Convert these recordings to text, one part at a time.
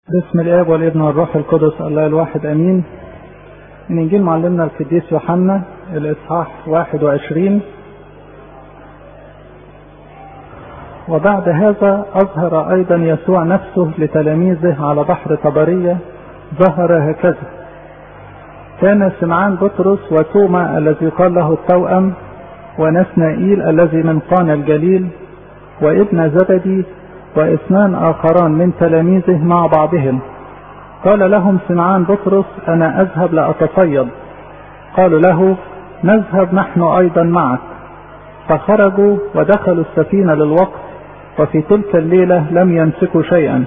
باسم الاب والابن والروح القدس الله الواحد امين من انجيل معلمنا القديس يوحنا الاصحاح 21 وبعد هذا اظهر ايضا يسوع نفسه لتلاميذه على بحر طبريه ظهر هكذا كان سمعان بطرس وتوما الذي قال له التوأم ونسنائيل الذي من قانا الجليل وابن زبدي واثنان اخران من تلاميذه مع بعضهم قال لهم سمعان بطرس انا اذهب لاتصيد قالوا له نذهب نحن ايضا معك فخرجوا ودخلوا السفينه للوقت وفي تلك الليله لم يمسكوا شيئا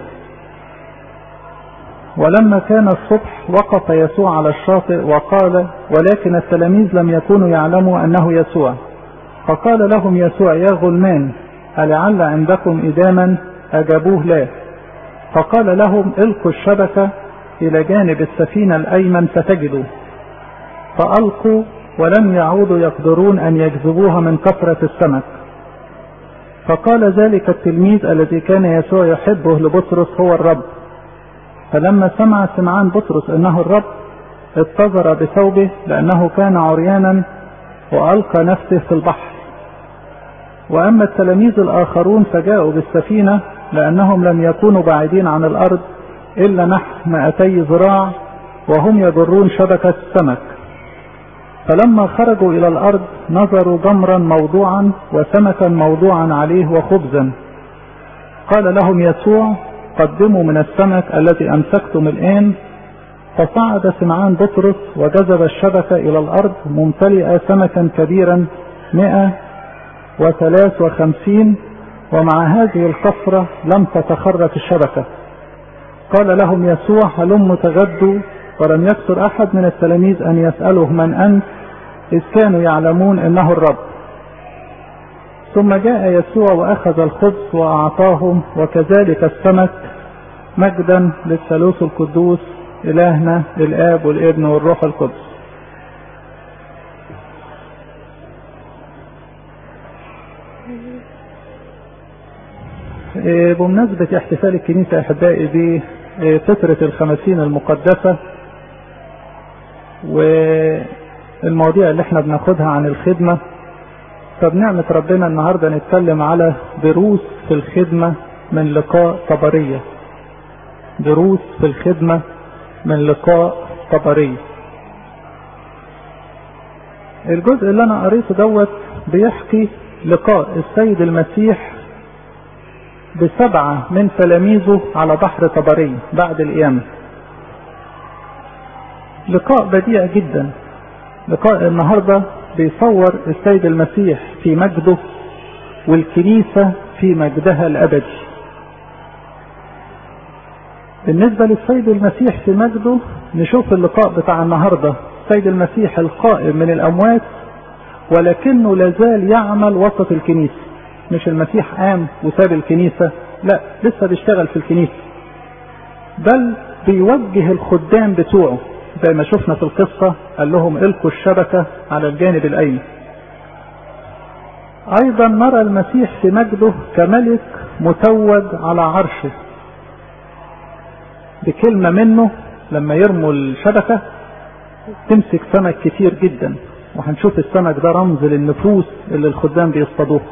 ولما كان الصبح وقف يسوع على الشاطئ وقال ولكن التلاميذ لم يكونوا يعلموا انه يسوع فقال لهم يسوع يا غلمان ألعل عندكم إداما أجابوه لا فقال لهم القوا الشبكة إلى جانب السفينة الأيمن فتجدوا فألقوا ولم يعودوا يقدرون أن يجذبوها من كثرة السمك فقال ذلك التلميذ الذي كان يسوع يحبه لبطرس هو الرب فلما سمع سمعان بطرس انه الرب اتزر بثوبه لانه كان عريانا والقى نفسه في البحر واما التلاميذ الاخرون فجاءوا بالسفينه لانهم لم يكونوا بعيدين عن الارض الا نحو مائتي ذراع وهم يجرون شبكه السمك فلما خرجوا الى الارض نظروا جمرا موضوعا وسمكا موضوعا عليه وخبزا قال لهم يسوع قدموا من السمك الذي امسكتم الان فصعد سمعان بطرس وجذب الشبكه الى الارض ممتلئه سمكا كبيرا مئة وثلاث وخمسين ومع هذه الكفرة لم تتخرج الشبكة قال لهم يسوع هلم تغدوا ولم يكثر أحد من التلاميذ أن يسأله من أنت إذ كانوا يعلمون أنه الرب ثم جاء يسوع وأخذ الخبز وأعطاهم وكذلك السمك مجدا للثالوث القدوس إلهنا الآب والابن والروح القدس بمناسبة احتفال الكنيسة أحبائي بفترة الخمسين المقدسة والمواضيع اللي احنا بناخدها عن الخدمة فبنعمة ربنا النهاردة نتكلم على دروس في الخدمة من لقاء طبرية دروس في الخدمة من لقاء طبرية الجزء اللي انا قريته دوت بيحكي لقاء السيد المسيح بسبعة من تلاميذه على بحر طبري بعد القيامة لقاء بديع جدا لقاء النهاردة بيصور السيد المسيح في مجده والكنيسة في مجدها الأبدي بالنسبة للسيد المسيح في مجده نشوف اللقاء بتاع النهاردة السيد المسيح القائم من الأموات ولكنه لازال يعمل وسط الكنيسة مش المسيح قام وساب الكنيسة لا لسه بيشتغل في الكنيسة بل بيوجه الخدام بتوعه زي ما شفنا في القصة قال لهم القوا الشبكة على الجانب الأيمن أيضا نرى المسيح في مجده كملك متوج على عرشه بكلمة منه لما يرموا الشبكة تمسك سمك كتير جدا وهنشوف السمك ده رمز للنفوس اللي الخدام بيصطادوها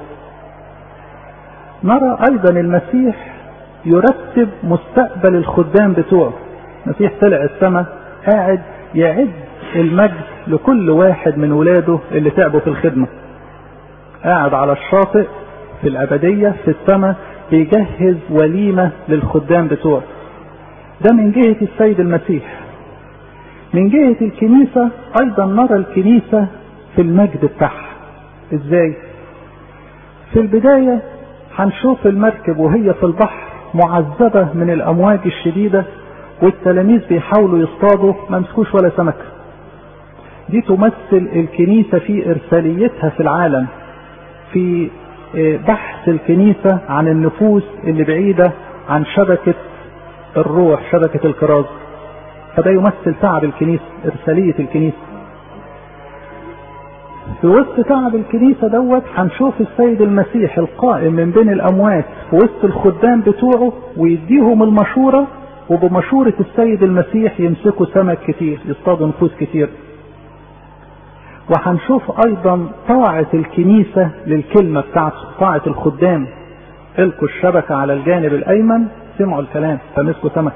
نرى ايضا المسيح يرتب مستقبل الخدام بتوعه المسيح طلع السماء قاعد يعد المجد لكل واحد من ولاده اللي تعبوا في الخدمة قاعد على الشاطئ في الأبدية في السماء بيجهز وليمة للخدام بتوعه ده من جهة السيد المسيح من جهة الكنيسة أيضا نرى الكنيسة في المجد بتاعها ازاي في البداية هنشوف المركب وهي في البحر معذبة من الأمواج الشديدة والتلاميذ بيحاولوا يصطادوا ما مسكوش ولا سمكة دي تمثل الكنيسة في إرساليتها في العالم في بحث الكنيسة عن النفوس اللي بعيدة عن شبكة الروح شبكة الكراز فده يمثل تعب الكنيسة إرسالية الكنيسة في وسط تعب الكنيسة دوت هنشوف السيد المسيح القائم من بين الأموات في وسط الخدام بتوعه ويديهم المشورة وبمشورة السيد المسيح يمسكوا سمك كتير يصطادوا نفوس كتير وهنشوف ايضا طاعة الكنيسة للكلمة بتاعته طاعة الخدام القوا الشبكة على الجانب الايمن سمعوا الكلام فمسكوا سمك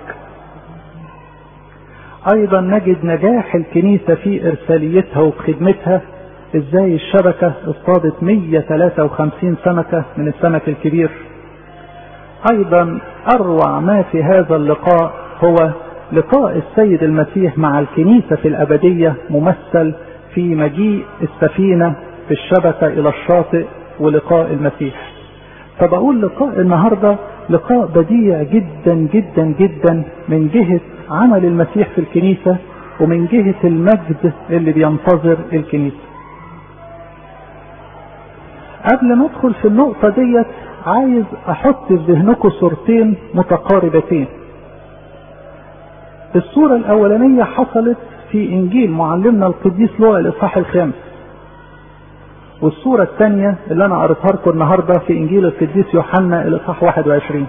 ايضا نجد نجاح الكنيسة في ارساليتها وخدمتها ازاي الشبكة اصطادت 153 سمكة من السمك الكبير ايضا اروع ما في هذا اللقاء هو لقاء السيد المسيح مع الكنيسة في الابدية ممثل في مجيء السفينة في الشبكة الى الشاطئ ولقاء المسيح فبقول لقاء النهاردة لقاء بديع جدا جدا جدا من جهة عمل المسيح في الكنيسة ومن جهة المجد اللي بينتظر الكنيسة قبل ما ادخل في النقطة ديت عايز احط في ذهنكم صورتين متقاربتين الصورة الاولانية حصلت في انجيل معلمنا القديس لوقا الاصحاح الخامس والصورة الثانية اللي انا قريتها لكم النهاردة في انجيل القديس يوحنا الاصحاح 21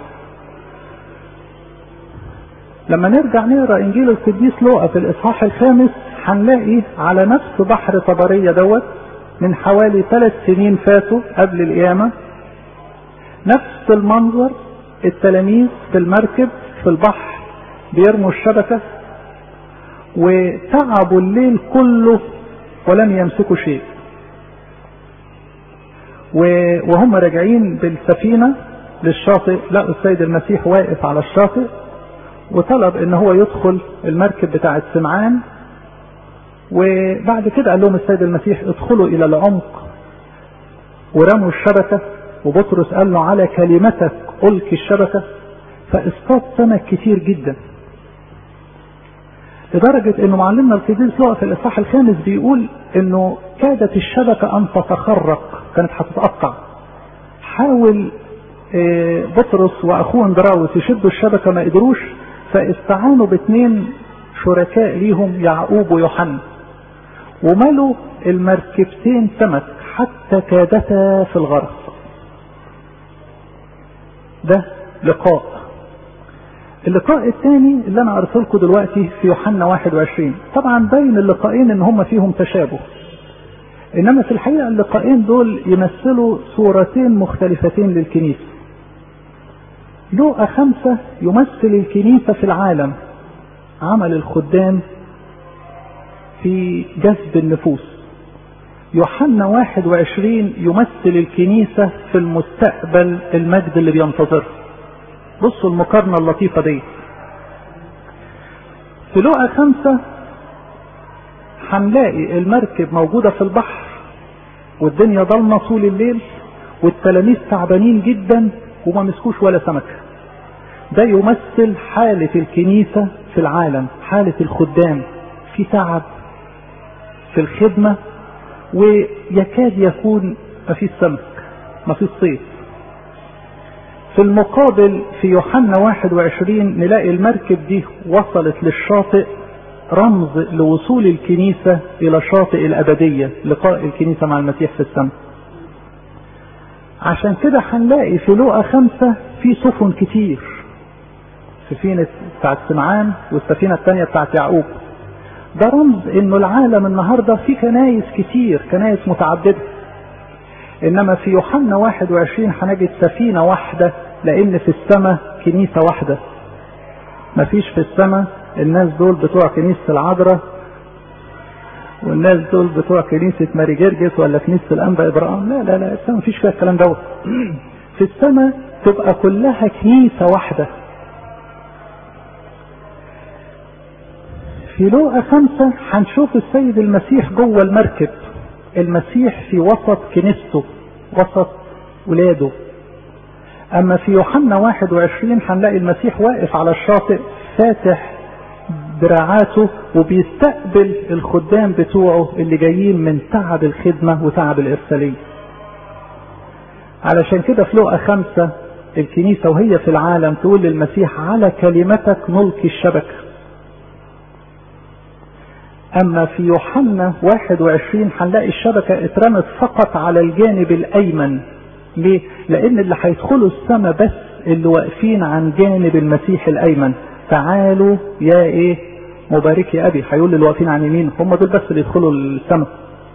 لما نرجع نقرا انجيل القديس لوقا في الاصحاح الخامس هنلاقي على نفس بحر طبريه دوت من حوالي ثلاث سنين فاتوا قبل القيامه نفس المنظر التلاميذ في المركب في البحر بيرموا الشبكه وتعبوا الليل كله ولم يمسكوا شيء وهم راجعين بالسفينه للشاطئ لقوا السيد المسيح واقف على الشاطئ وطلب ان هو يدخل المركب بتاعة سمعان وبعد كده قال لهم السيد المسيح ادخلوا الى العمق ورموا الشبكة وبطرس قال له على كلمتك القي الشبكة فاصطاد سمك كتير جدا لدرجة انه معلمنا القديس لقى في الاصحاح الخامس بيقول انه كادت الشبكة ان تتخرق كانت هتتقطع حاول بطرس واخوه اندراوس يشدوا الشبكة ما قدروش فاستعانوا باثنين شركاء ليهم يعقوب ويوحنا وملوا المركبتين سمك حتى كادتا في الغرق ده لقاء اللقاء الثاني اللي انا قريته لكم دلوقتي في يوحنا 21 طبعا باين اللقاءين ان هم فيهم تشابه انما في الحقيقه اللقاءين دول يمثلوا صورتين مختلفتين للكنيسه لوقا خمسة يمثل الكنيسة في العالم عمل الخدام في جذب النفوس يوحنا واحد وعشرين يمثل الكنيسة في المستقبل المجد اللي بينتظره بصوا المقارنة اللطيفة دي في لوقا خمسة هنلاقي المركب موجودة في البحر والدنيا ضلمة طول الليل والتلاميذ تعبانين جدا وما مسكوش ولا سمكة ده يمثل حالة الكنيسة في العالم حالة الخدام في تعب في الخدمة ويكاد يكون ما فيش سمك ما فيش صيد في المقابل في يوحنا 21 نلاقي المركب دي وصلت للشاطئ رمز لوصول الكنيسة إلى شاطئ الأبدية لقاء الكنيسة مع المسيح في السماء عشان كده هنلاقي في لوقا خمسة في سفن كتير سفينة بتاعت سمعان والسفينة الثانية بتاعت يعقوب ده رمز انه العالم النهاردة في كنايس كتير كنايس متعددة انما في يوحنا 21 هنجد سفينة واحدة لان في السماء كنيسة واحدة مفيش في السماء الناس دول بتوع كنيسة العذراء والناس دول بتوع كنيسة ماري جرجس ولا كنيسة الأنبا إبراهيم لا لا لا السماء مفيش فيها الكلام دوت في السماء تبقى كلها كنيسة واحدة في لوقا خمسة هنشوف السيد المسيح جوه المركب المسيح في وسط كنيسته وسط ولاده أما في يوحنا 21 هنلاقي المسيح واقف على الشاطئ فاتح دراعاته وبيستقبل الخدام بتوعه اللي جايين من تعب الخدمة وتعب الإرسالية علشان كده في لقا خمسة الكنيسة وهي في العالم تقول للمسيح على كلمتك نلقي الشبكة أما في يوحنا 21 هنلاقي الشبكة اترمت فقط على الجانب الأيمن ليه؟ لأن اللي هيدخلوا السماء بس اللي واقفين عن جانب المسيح الأيمن تعالوا يا ايه مباركي ابي هيقول للي واقفين عن يمين هم دول بس اللي يدخلوا السماء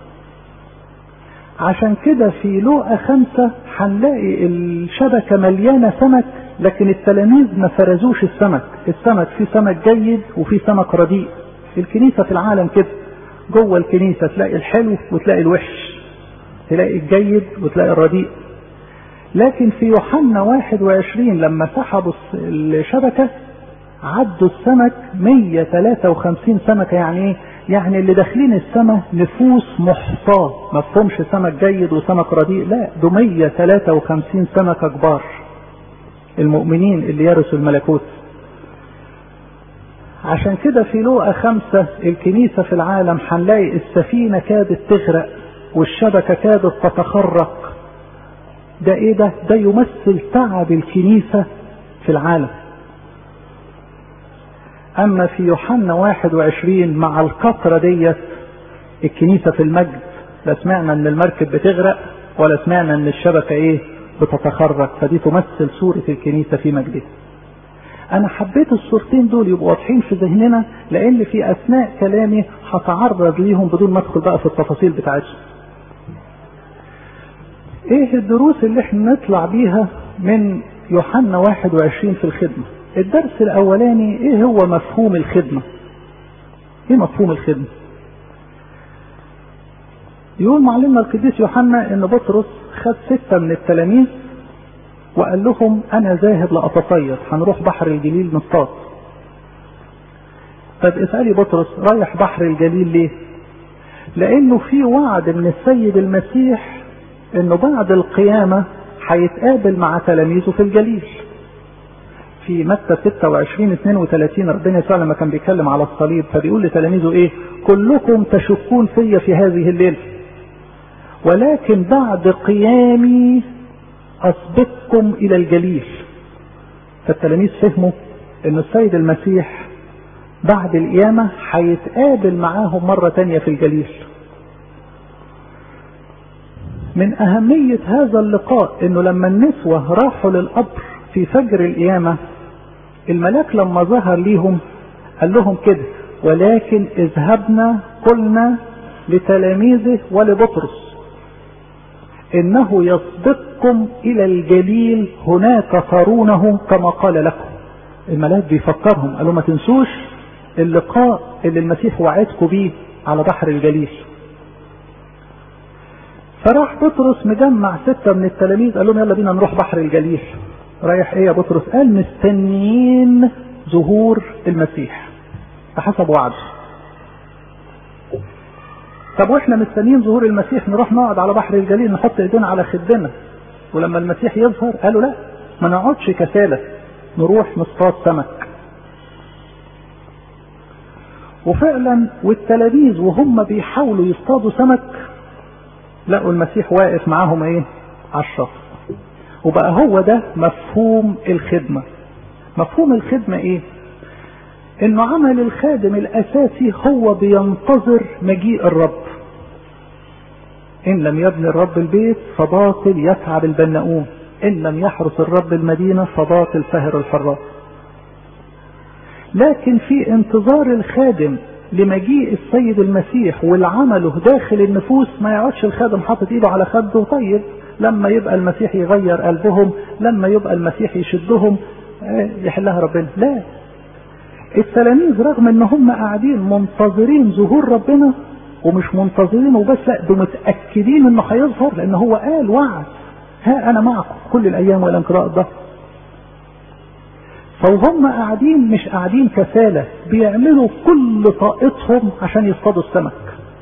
عشان كده في لوقا خمسة هنلاقي الشبكة مليانة سمك لكن التلاميذ ما فرزوش السمك السمك في سمك جيد وفي سمك رديء الكنيسة في العالم كده جوه الكنيسة تلاقي الحلو وتلاقي الوحش تلاقي الجيد وتلاقي الرديء لكن في يوحنا 21 لما سحبوا الشبكة عدوا السمك 153 سمكة يعني ايه؟ يعني اللي داخلين السماء نفوس محصاة ما فهمش سمك جيد وسمك رديء لا ده 153 سمكة كبار المؤمنين اللي يرثوا الملكوت عشان كده في لوقا خمسة الكنيسة في العالم هنلاقي السفينة كادت تغرق والشبكة كادت تتخرق ده ايه ده ده يمثل تعب الكنيسة في العالم اما في يوحنا 21 مع القطرة ديت الكنيسة في المجد لا سمعنا ان المركب بتغرق ولا سمعنا ان الشبكة ايه بتتخرج فدي تمثل صورة الكنيسة في مجدها انا حبيت الصورتين دول يبقوا واضحين في ذهننا لان في اثناء كلامي هتعرض ليهم بدون ما ادخل بقى في التفاصيل بتاعتهم ايه الدروس اللي احنا نطلع بيها من يوحنا 21 في الخدمة الدرس الاولاني ايه هو مفهوم الخدمة ايه مفهوم الخدمة يقول معلمنا القديس يوحنا ان بطرس خد ستة من التلاميذ وقال لهم انا ذاهب لأتصيد هنروح بحر الجليل نصطاد طب اسألي بطرس رايح بحر الجليل ليه لانه في وعد من السيد المسيح انه بعد القيامة هيتقابل مع تلاميذه في الجليل في متى 26 32 ربنا يسوع لما كان بيتكلم على الصليب فبيقول لتلاميذه ايه كلكم تشكون فيا في هذه الليله ولكن بعد قيامي أسبقكم إلى الجليل فالتلاميذ فهموا أن السيد المسيح بعد القيامة هيتقابل معاهم مرة تانية في الجليل من أهمية هذا اللقاء أنه لما النسوة راحوا للقبر في فجر القيامة الملاك لما ظهر ليهم قال لهم كده ولكن اذهبنا قلنا لتلاميذه ولبطرس انه يسبقكم الى الجليل هناك ترونه كما قال لكم الملاك بيفكرهم قالوا ما تنسوش اللقاء اللي المسيح وعدكم بيه على بحر الجليل فراح بطرس مجمع ستة من التلاميذ قال لهم يلا بينا نروح بحر الجليل رايح ايه يا بطرس قال مستنيين ظهور المسيح بحسب وعده طب واحنا مستنيين ظهور المسيح نروح نقعد على بحر الجليل نحط ايدينا على خدنا ولما المسيح يظهر قالوا لا ما نقعدش كسالة نروح نصطاد سمك وفعلا والتلاميذ وهم بيحاولوا يصطادوا سمك لقوا المسيح واقف معاهم ايه على الشط وبقى هو ده مفهوم الخدمة مفهوم الخدمة ايه انه عمل الخادم الاساسي هو بينتظر مجيء الرب ان لم يبني الرب البيت فباطل يتعب البناؤون ان لم يحرس الرب المدينة فباطل سهر الحراس لكن في انتظار الخادم لمجيء السيد المسيح والعمله داخل النفوس ما يقعدش الخادم حاطط ايده على خده طيب لما يبقى المسيح يغير قلبهم لما يبقى المسيح يشدهم يحلها ربنا لا التلاميذ رغم ان هم قاعدين منتظرين ظهور ربنا ومش منتظرين وبس لا ده متاكدين انه هيظهر لان هو قال وعد ها انا معكم كل الايام والى انقضاء الظهر فوهم قاعدين مش قاعدين كسالة بيعملوا كل طاقتهم عشان يصطادوا السمك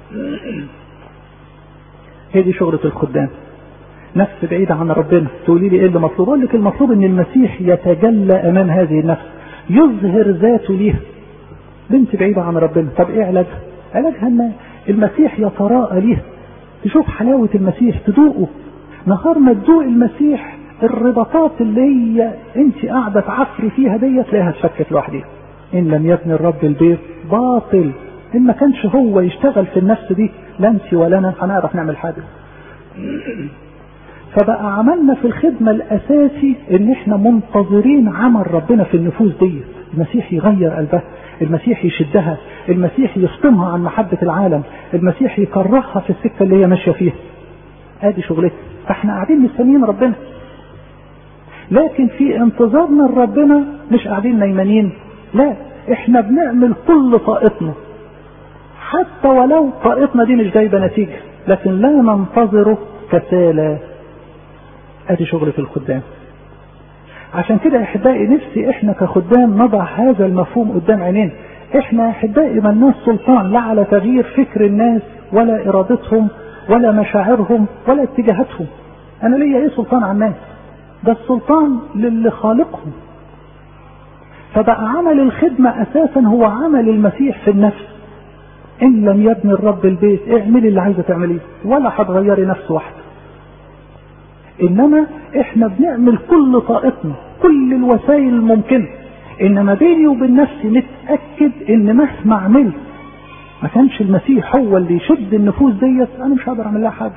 هي دي شغلة الخدام نفس بعيدة عن ربنا تقولي لي ايه اللي مطلوب اقول لك المطلوب ان المسيح يتجلى امام هذه النفس يظهر ذاته ليها بنت بعيدة عن ربنا طب ايه علاجها علاجها ان المسيح يتراءى ليها تشوف حلاوة المسيح تدوقه نهار ما تدوق المسيح الرباطات اللي هي انت قاعدة تعفري فيها دي تلاقيها اتفكت لوحدها ان لم يبني الرب البيت باطل ان ما كانش هو يشتغل في النفس دي لا انت ولا انا هنعرف نعمل حاجة فبقى عملنا في الخدمة الأساسي إن إحنا منتظرين عمل ربنا في النفوس دي المسيح يغير قلبها المسيح يشدها المسيح يفطمها عن محبة العالم المسيح يكرهها في السكة اللي هي ماشية فيها ادي شغلتنا فاحنا قاعدين مستنيين ربنا لكن في انتظارنا لربنا مش قاعدين نايمانين لا احنا بنعمل كل طاقتنا حتى ولو طاقتنا دي مش جايبه نتيجه لكن لا ننتظره كسالى ادي شغل في الخدام عشان كده احبائي نفسي احنا كخدام نضع هذا المفهوم قدام عينينا احنا احبائي ملناش سلطان لا على تغيير فكر الناس ولا ارادتهم ولا مشاعرهم ولا اتجاهاتهم انا ليا ايه سلطان على الناس ده السلطان للي خالقهم فبقى عمل الخدمة اساسا هو عمل المسيح في النفس ان لم يبني الرب البيت اعملي اللي عايزه تعمليه ولا هتغيري نفس واحده انما احنا بنعمل كل طاقتنا كل الوسائل الممكنه انما بيني وبين نفسي متاكد ان مهما عملت ما كانش المسيح هو اللي يشد النفوس ديت انا مش هقدر اعمل لها حاجه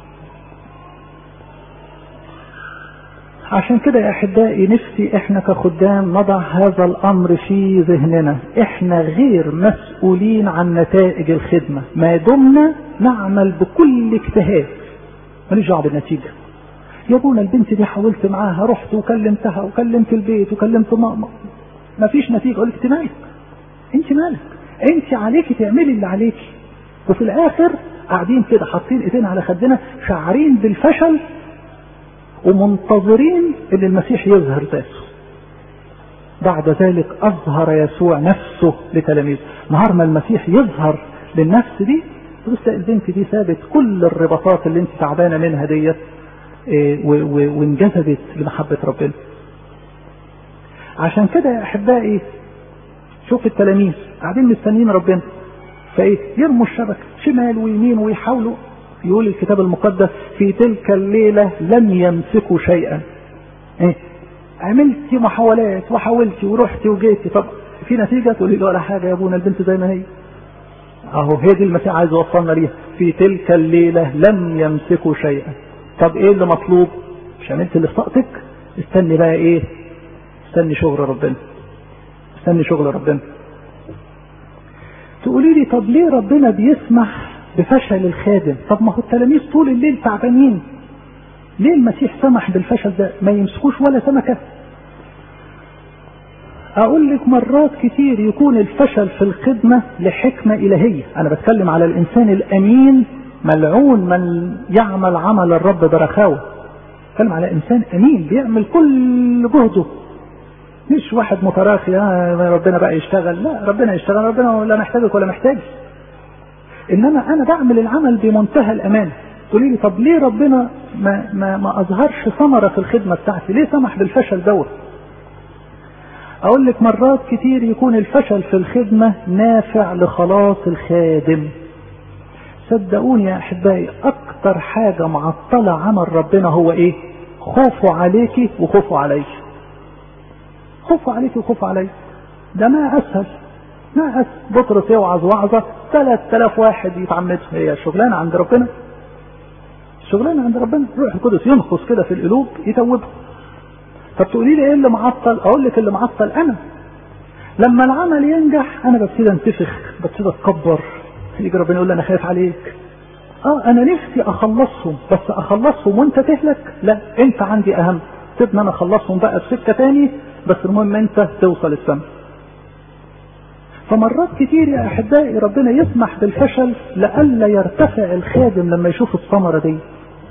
عشان كده يا احبائي نفسي احنا كخدام نضع هذا الامر في ذهننا احنا غير مسؤولين عن نتائج الخدمه ما دمنا نعمل بكل اجتهاد ماليش دعوه بالنتيجه يا ابونا البنت دي حاولت معاها رحت وكلمتها وكلمت البيت وكلمت ماما ما فيش نتيجه اقول لك انت مالك انت مالك انت عليكي تعملي اللي عليكي وفي الاخر قاعدين كده حاطين ايدينا على خدنا شعارين بالفشل ومنتظرين ان المسيح يظهر ذاته بعد ذلك اظهر يسوع نفسه لتلاميذه نهار ما المسيح يظهر للنفس دي تبص البنت دي سابت كل الرباطات اللي انت تعبانه منها ديت وانجذبت لمحبة ربنا عشان كده يا احبائي شوف التلاميذ قاعدين مستنيين ربنا فايه يرموا الشبكة شمال ويمين ويحاولوا يقول الكتاب المقدس في تلك الليلة لم يمسكوا شيئا ايه عملتي محاولات وحاولتي ورحتي وجيتي طب في نتيجة تقولي له ولا حاجة يا ابونا البنت زي ما هي اهو هي دي المسيح عايز يوصلنا ليها في تلك الليلة لم يمسكوا شيئا طب ايه اللي مطلوب مش عملت اللي في طاقتك استني بقى ايه استني شغل ربنا استني شغل ربنا تقولي لي طب ليه ربنا بيسمح بفشل الخادم طب ما هو التلاميذ طول الليل تعبانين ليه المسيح سمح بالفشل ده ما يمسكوش ولا سمكة اقول لك مرات كتير يكون الفشل في الخدمة لحكمة الهية انا بتكلم على الانسان الامين ملعون من يعمل عمل الرب برخاوة بتكلم على انسان امين بيعمل كل جهده مش واحد متراخي آه ربنا بقى يشتغل لا ربنا يشتغل ربنا لا محتاجك ولا محتاج انما انا بعمل العمل بمنتهى الامان تقولي لي طب ليه ربنا ما ما ما اظهرش ثمره في الخدمه بتاعتي ليه سمح بالفشل دوت اقول لك مرات كتير يكون الفشل في الخدمه نافع لخلاص الخادم صدقوني يا احبائي اكتر حاجه معطله عمل ربنا هو ايه خوفه عليكي وخوفه عليك خوفه عليك وخوفه عليك ده ما اسهل ما اسهل بطرس يوعظ وعظه 3000 واحد يتعمدوا هي شغلانه عند ربنا شغلانه عند ربنا روح القدس ينخص كده في القلوب يتوبها طب تقولي لي ايه اللي معطل اقول لك اللي معطل انا لما العمل ينجح انا ببتدي انتفخ ببتدي اتكبر يجي ربنا يقول لي انا خايف عليك اه انا نفسي اخلصهم بس اخلصهم وانت تهلك لا انت عندي اهم سيبني انا اخلصهم بقى في سكه تاني بس المهم انت توصل السما فمرات كتير يا احبائي ربنا يسمح بالفشل لئلا يرتفع الخادم لما يشوف الثمره دي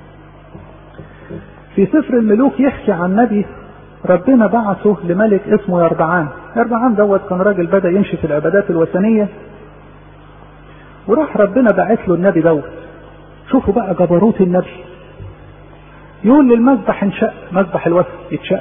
في سفر الملوك يحكي عن نبي ربنا بعثه لملك اسمه يربعان يربعان دوت كان راجل بدا يمشي في العبادات الوثنيه وراح ربنا باعث له النبي دوت شوفوا بقى جبروت النبي يقول للمذبح انشق مذبح الوثن يتشق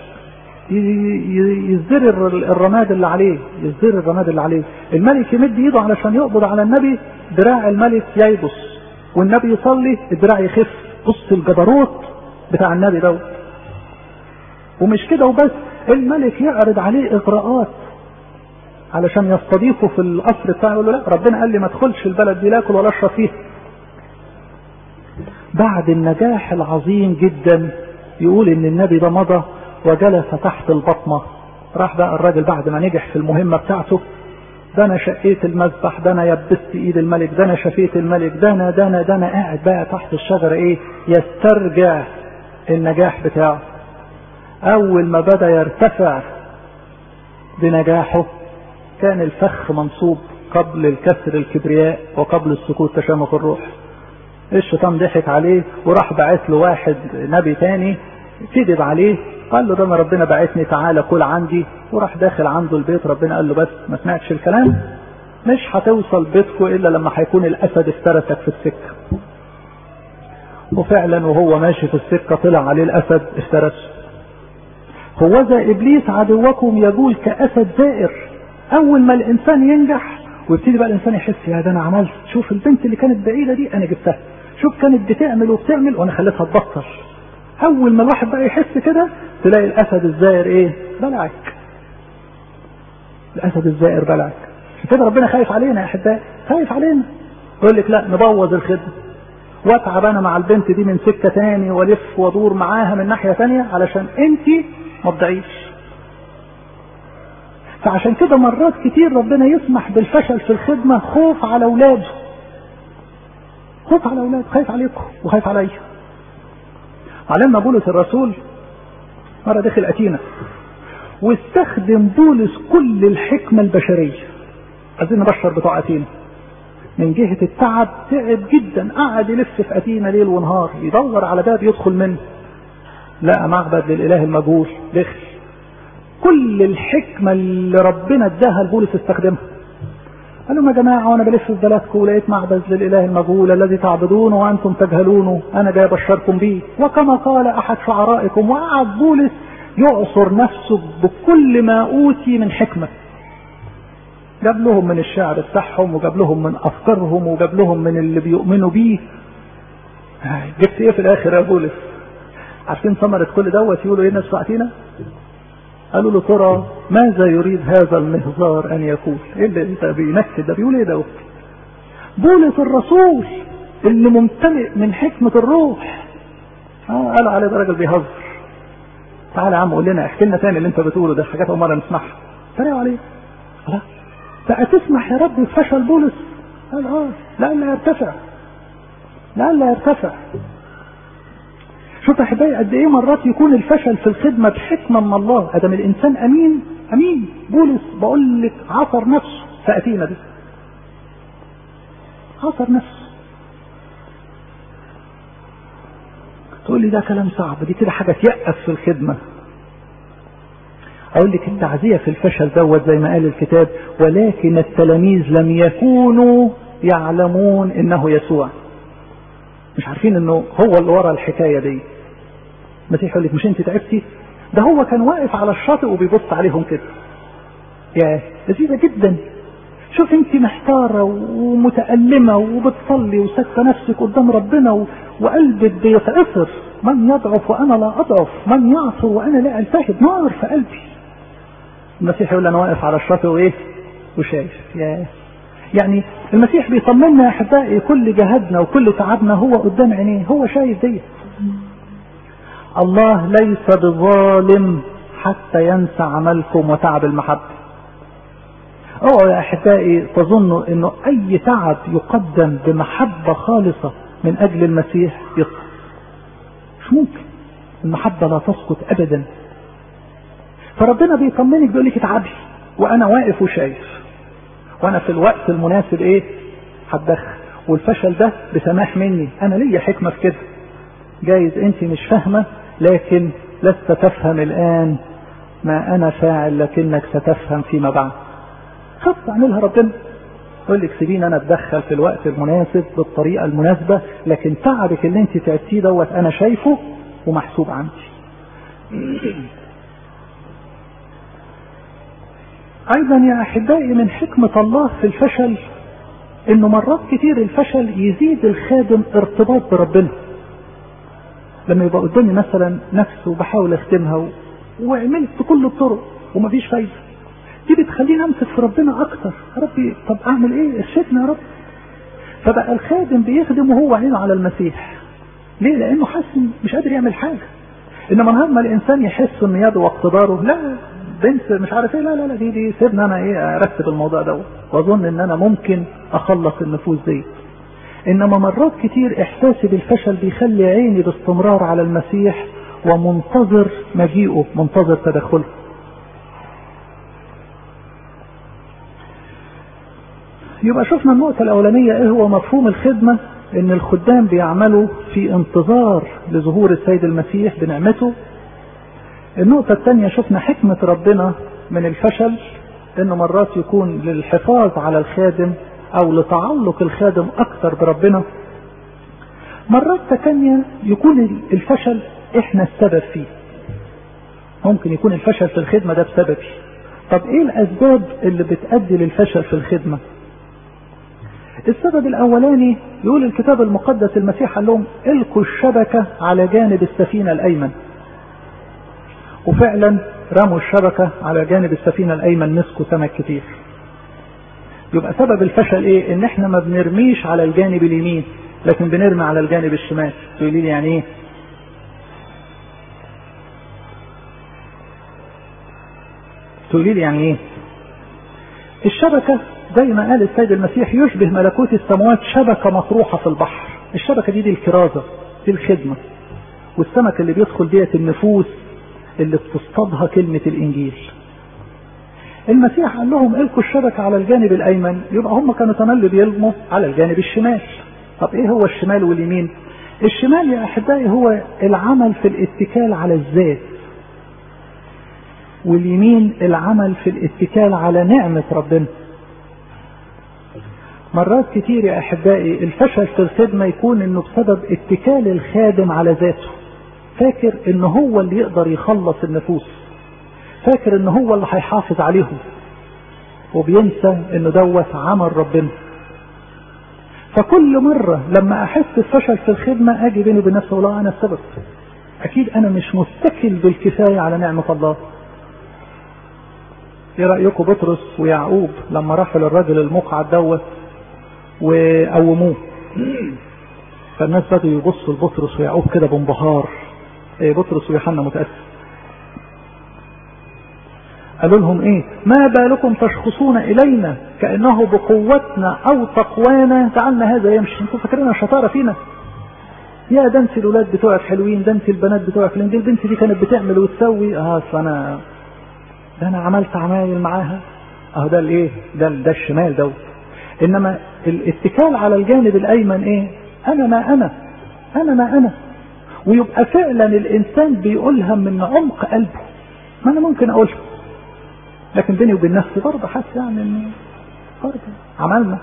يزدر الرماد اللي عليه يزدر الرماد اللي عليه الملك يمد ايده علشان يقبض على النبي دراع الملك ييبس والنبي يصلي الدراع يخف بص الجبروت بتاع النبي دوت ومش كده وبس الملك يعرض عليه اغراءات علشان يستضيفه في القصر بتاعه يقول له لا ربنا قال لي ما ادخلش البلد دي لا اكل ولا اشرب فيها بعد النجاح العظيم جدا يقول ان النبي ده مضى وجلس تحت البطمة راح بقى الراجل بعد ما نجح في المهمة بتاعته ده انا شقيت المذبح ده انا يبست ايد الملك ده انا شفيت الملك ده انا ده انا ده انا قاعد بقى تحت الشجرة ايه يسترجع النجاح بتاعه اول ما بدا يرتفع بنجاحه كان الفخ منصوب قبل الكسر الكبرياء وقبل السكوت تشامخ الروح الشيطان ضحك عليه وراح بعت له واحد نبي تاني كذب عليه قال له ده انا ربنا بعتني تعالى كل عندي وراح داخل عنده البيت ربنا قال له بس ما سمعتش الكلام مش هتوصل بيتكم الا لما هيكون الاسد افترسك في السكه وفعلا وهو ماشي في السكه طلع عليه الاسد افترسه هوذا ابليس عدوكم يقول كاسد زائر اول ما الانسان ينجح ويبتدي بقى الانسان يحس يا ده انا عملت شوف البنت اللي كانت بعيده دي انا جبتها شوف كانت بتعمل وبتعمل وانا خليتها تبطل اول ما الواحد بقى يحس كده تلاقي الاسد الزائر ايه بلعك الاسد الزائر بلعك عشان كده ربنا خايف علينا يا احبائي خايف علينا يقول لك لا نبوظ الخدمه واتعب انا مع البنت دي من سكه تاني والف وادور معاها من ناحيه تانيه علشان انت ما تضيعيش فعشان كده مرات كتير ربنا يسمح بالفشل في الخدمه خوف على اولاده خوف على اولاده خايف عليكم وخايف عليا علمنا بولس الرسول مرة دخل أتينا واستخدم بولس كل الحكمة البشرية عايزين نبشر بتوع أتينا من جهة التعب تعب جدا قعد يلف في أتينا ليل ونهار يدور على باب يدخل منه لقى معبد للإله المجهول دخل كل الحكمة اللي ربنا اداها لبولس استخدمها قال لهم يا جماعة وأنا بلف في بلدكم ولقيت معبد للإله المجهول الذي تعبدونه وأنتم تجهلونه أنا جاي أبشركم بيه وكما قال أحد شعرائكم وقعد بولس يعصر نفسه بكل ما أوتي من حكمة جاب لهم من الشعر بتاعهم وجاب لهم من أفكارهم وجاب لهم من اللي بيؤمنوا بيه جبت إيه في الآخر يا بولس عارفين ثمرة كل دوت يقولوا إيه الناس بتاعتينا قالوا له ترى ماذا يريد هذا المهزار ان يقول ايه اللي انت بينكد ده بيقول ايه دوت بولس الرسول اللي ممتلئ من حكمة الروح اه قالوا عليه ده راجل بيهزر تعالى يا عم قول لنا احكي لنا تاني اللي انت بتقوله ده حاجات اول مره نسمعها تريقوا عليه خلاص بقى تسمح يا رب بفشل بولس قال اه لئلا يرتفع لئلا يرتفع شوف احبائي قد ايه مرات يكون الفشل في الخدمه بحكمه من الله ادم الانسان امين امين بولس بقول لك عصر نفسه فاتينا دي عصر نفسه تقول لي ده كلام صعب دي كده حاجه تيأس في الخدمه اقول لك التعزيه في الفشل دوت زي ما قال الكتاب ولكن التلاميذ لم يكونوا يعلمون انه يسوع مش عارفين انه هو اللي ورا الحكايه دي المسيح يقول لك مش انت تعبتي ده هو كان واقف على الشاطئ وبيبص عليهم كده يا لذيذه جدا شوف انت محتاره ومتألمه وبتصلي وسكه نفسك قدام ربنا وقلبك بيتأثر من يضعف وانا لا اضعف من يعصر وانا لا التهب نار في قلبي المسيح يقول انا واقف على الشاطئ وايه وشايف يا يعني المسيح بيطمنا يا احبائي كل جهدنا وكل تعبنا هو قدام عينيه هو شايف ديت الله ليس بظالم حتى ينسى عملكم وتعب المحبة اوعوا يا احبائي تظنوا انه اي تعب يقدم بمحبة خالصة من اجل المسيح يسقط مش ممكن المحبة لا تسقط ابدا فربنا بيطمنك بيقول لك اتعبي وانا واقف وشايف وانا في الوقت المناسب ايه هتدخل والفشل ده بسماح مني انا ليا حكمة في كده جايز انت مش فاهمة لكن لست تفهم الان ما انا فاعل لكنك ستفهم فيما بعد خط اعملها ربنا يقول لك سيبيني انا اتدخل في الوقت المناسب بالطريقة المناسبة لكن تعبك اللي انت تعبتيه دوت انا شايفه ومحسوب عندي ايضا يا احبائي من حكمة الله في الفشل انه مرات كتير الفشل يزيد الخادم ارتباط بربنا لما يبقى قدامي مثلا نفس وبحاول اخدمها و... وعملت كل الطرق ومفيش فايدة دي بتخليني امسك في ربنا اكتر يا ربي طب اعمل ايه ارشدنا يا رب فبقى الخادم بيخدم وهو عينه على المسيح ليه لانه حاسس مش قادر يعمل حاجه انما نهار ما الانسان يحس ان يده واقتداره لا بنت مش عارف ايه لا لا لا دي دي سيبني انا ايه ارتب الموضوع ده واظن ان انا ممكن اخلص النفوس دي انما مرات كتير احساسي بالفشل بيخلي عيني باستمرار على المسيح ومنتظر مجيئه منتظر تدخله يبقى شفنا النقطة الأولانية إيه هو مفهوم الخدمة إن الخدام بيعملوا في انتظار لظهور السيد المسيح بنعمته النقطة الثانية شفنا حكمة ربنا من الفشل إنه مرات يكون للحفاظ على الخادم أو لتعلق الخادم أكثر بربنا مرات تانية يكون الفشل إحنا السبب فيه ممكن يكون الفشل في الخدمة ده بسببي طب إيه الأسباب اللي بتأدي للفشل في الخدمة السبب الاولاني يقول الكتاب المقدس المسيح قال لهم القوا الشبكة على جانب السفينة الايمن وفعلا رموا الشبكة على جانب السفينة الايمن مسكوا سمك كتير يبقى سبب الفشل ايه ان احنا ما بنرميش على الجانب اليمين لكن بنرمي على الجانب الشمال تقولي لي يعني ايه تقولي لي يعني ايه الشبكة زي ما قال السيد المسيح يشبه ملكوت السماوات شبكة مطروحة في البحر الشبكة دي دي الكرازة دي الخدمة والسمك اللي بيدخل ديت النفوس اللي بتصطادها كلمة الإنجيل المسيح قال لهم القوا الشبكة على الجانب الأيمن يبقى هم كانوا تملي بيلموا على الجانب الشمال طب إيه هو الشمال واليمين الشمال يا أحبائي هو العمل في الاتكال على الذات واليمين العمل في الاتكال على نعمة ربنا مرات كتير يا احبائي الفشل في الخدمه يكون انه بسبب اتكال الخادم على ذاته فاكر ان هو اللي يقدر يخلص النفوس فاكر ان هو اللي هيحافظ عليهم وبينسى انه دوت عمل ربنا فكل مرة لما احس بفشل في الخدمة اجي بيني وبين نفسي اقول انا السبب اكيد انا مش متكل بالكفاية على نعمة الله ايه رأيكم بطرس ويعقوب لما راحوا للراجل المقعد دوت وقوموه فالناس بدأوا يبصوا لبطرس ويعقوب كده بانبهار ايه بطرس ويوحنا متأسف قالوا لهم ايه ما بالكم تشخصون الينا كانه بقوتنا او تقوانا جعلنا هذا يمشي انتوا فاكرين الشطاره فينا يا ده انت الاولاد بتوعك حلوين ده انت البنات بتوعك حلوين دي البنت دي كانت بتعمل وتسوي اه فانا ده انا عملت عمايل معاها اهو ده الايه ده ده الشمال دوت انما الاتكال على الجانب الايمن ايه انا ما انا انا ما انا ويبقى فعلا الانسان بيقولها من عمق قلبه ما انا ممكن اقولها لكن بيني وبين نفسي برضه حاسس يعني ان برضه عملنا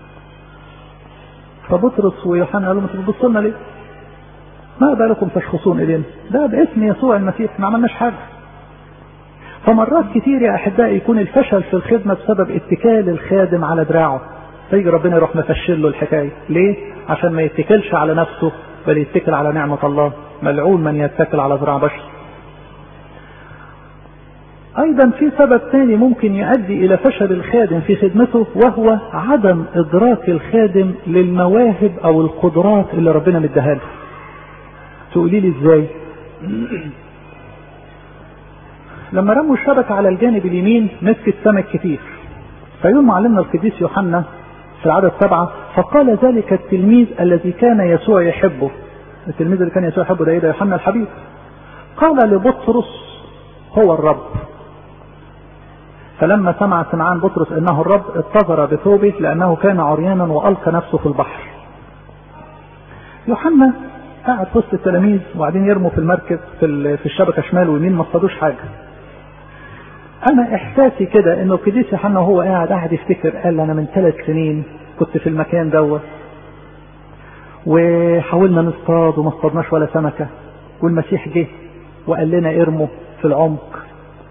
فبطرس ويوحنا قالوا انتوا بتبصوا لنا ليه؟ ما بالكم تشخصون الينا؟ ده باسم يسوع المسيح ما عملناش حاجه. فمرات كتير يا احبائي يكون الفشل في الخدمه بسبب اتكال الخادم على دراعه. فيجي ربنا يروح مفشل له الحكايه، ليه؟ عشان ما يتكلش على نفسه بل يتكل على نعمه الله، ملعون من يتكل على ذراع بشر. ايضا في سبب ثاني ممكن يؤدي الى فشل الخادم في خدمته وهو عدم ادراك الخادم للمواهب او القدرات اللي ربنا مديها له تقولي لي ازاي لما رموا الشبكة على الجانب اليمين مسكت سمك كتير فيقول معلمنا القديس يوحنا في العدد سبعة فقال ذلك التلميذ الذي كان يسوع يحبه التلميذ اللي كان يسوع يحبه ده ايه ده يوحنا الحبيب قال لبطرس هو الرب فلما سمع سمعان بطرس انه الرب اتظر بثوبه لانه كان عريانا والقى نفسه في البحر يوحنا قاعد في وسط التلاميذ وبعدين يرموا في المركب في في الشبكه شمال ويمين ما اصطادوش حاجه انا احساسي كده انه القديس يوحنا وهو قاعد قاعد يفتكر قال انا من ثلاث سنين كنت في المكان دوت وحاولنا نصطاد وما اصطادناش ولا سمكه والمسيح جه وقال لنا ارموا في العمق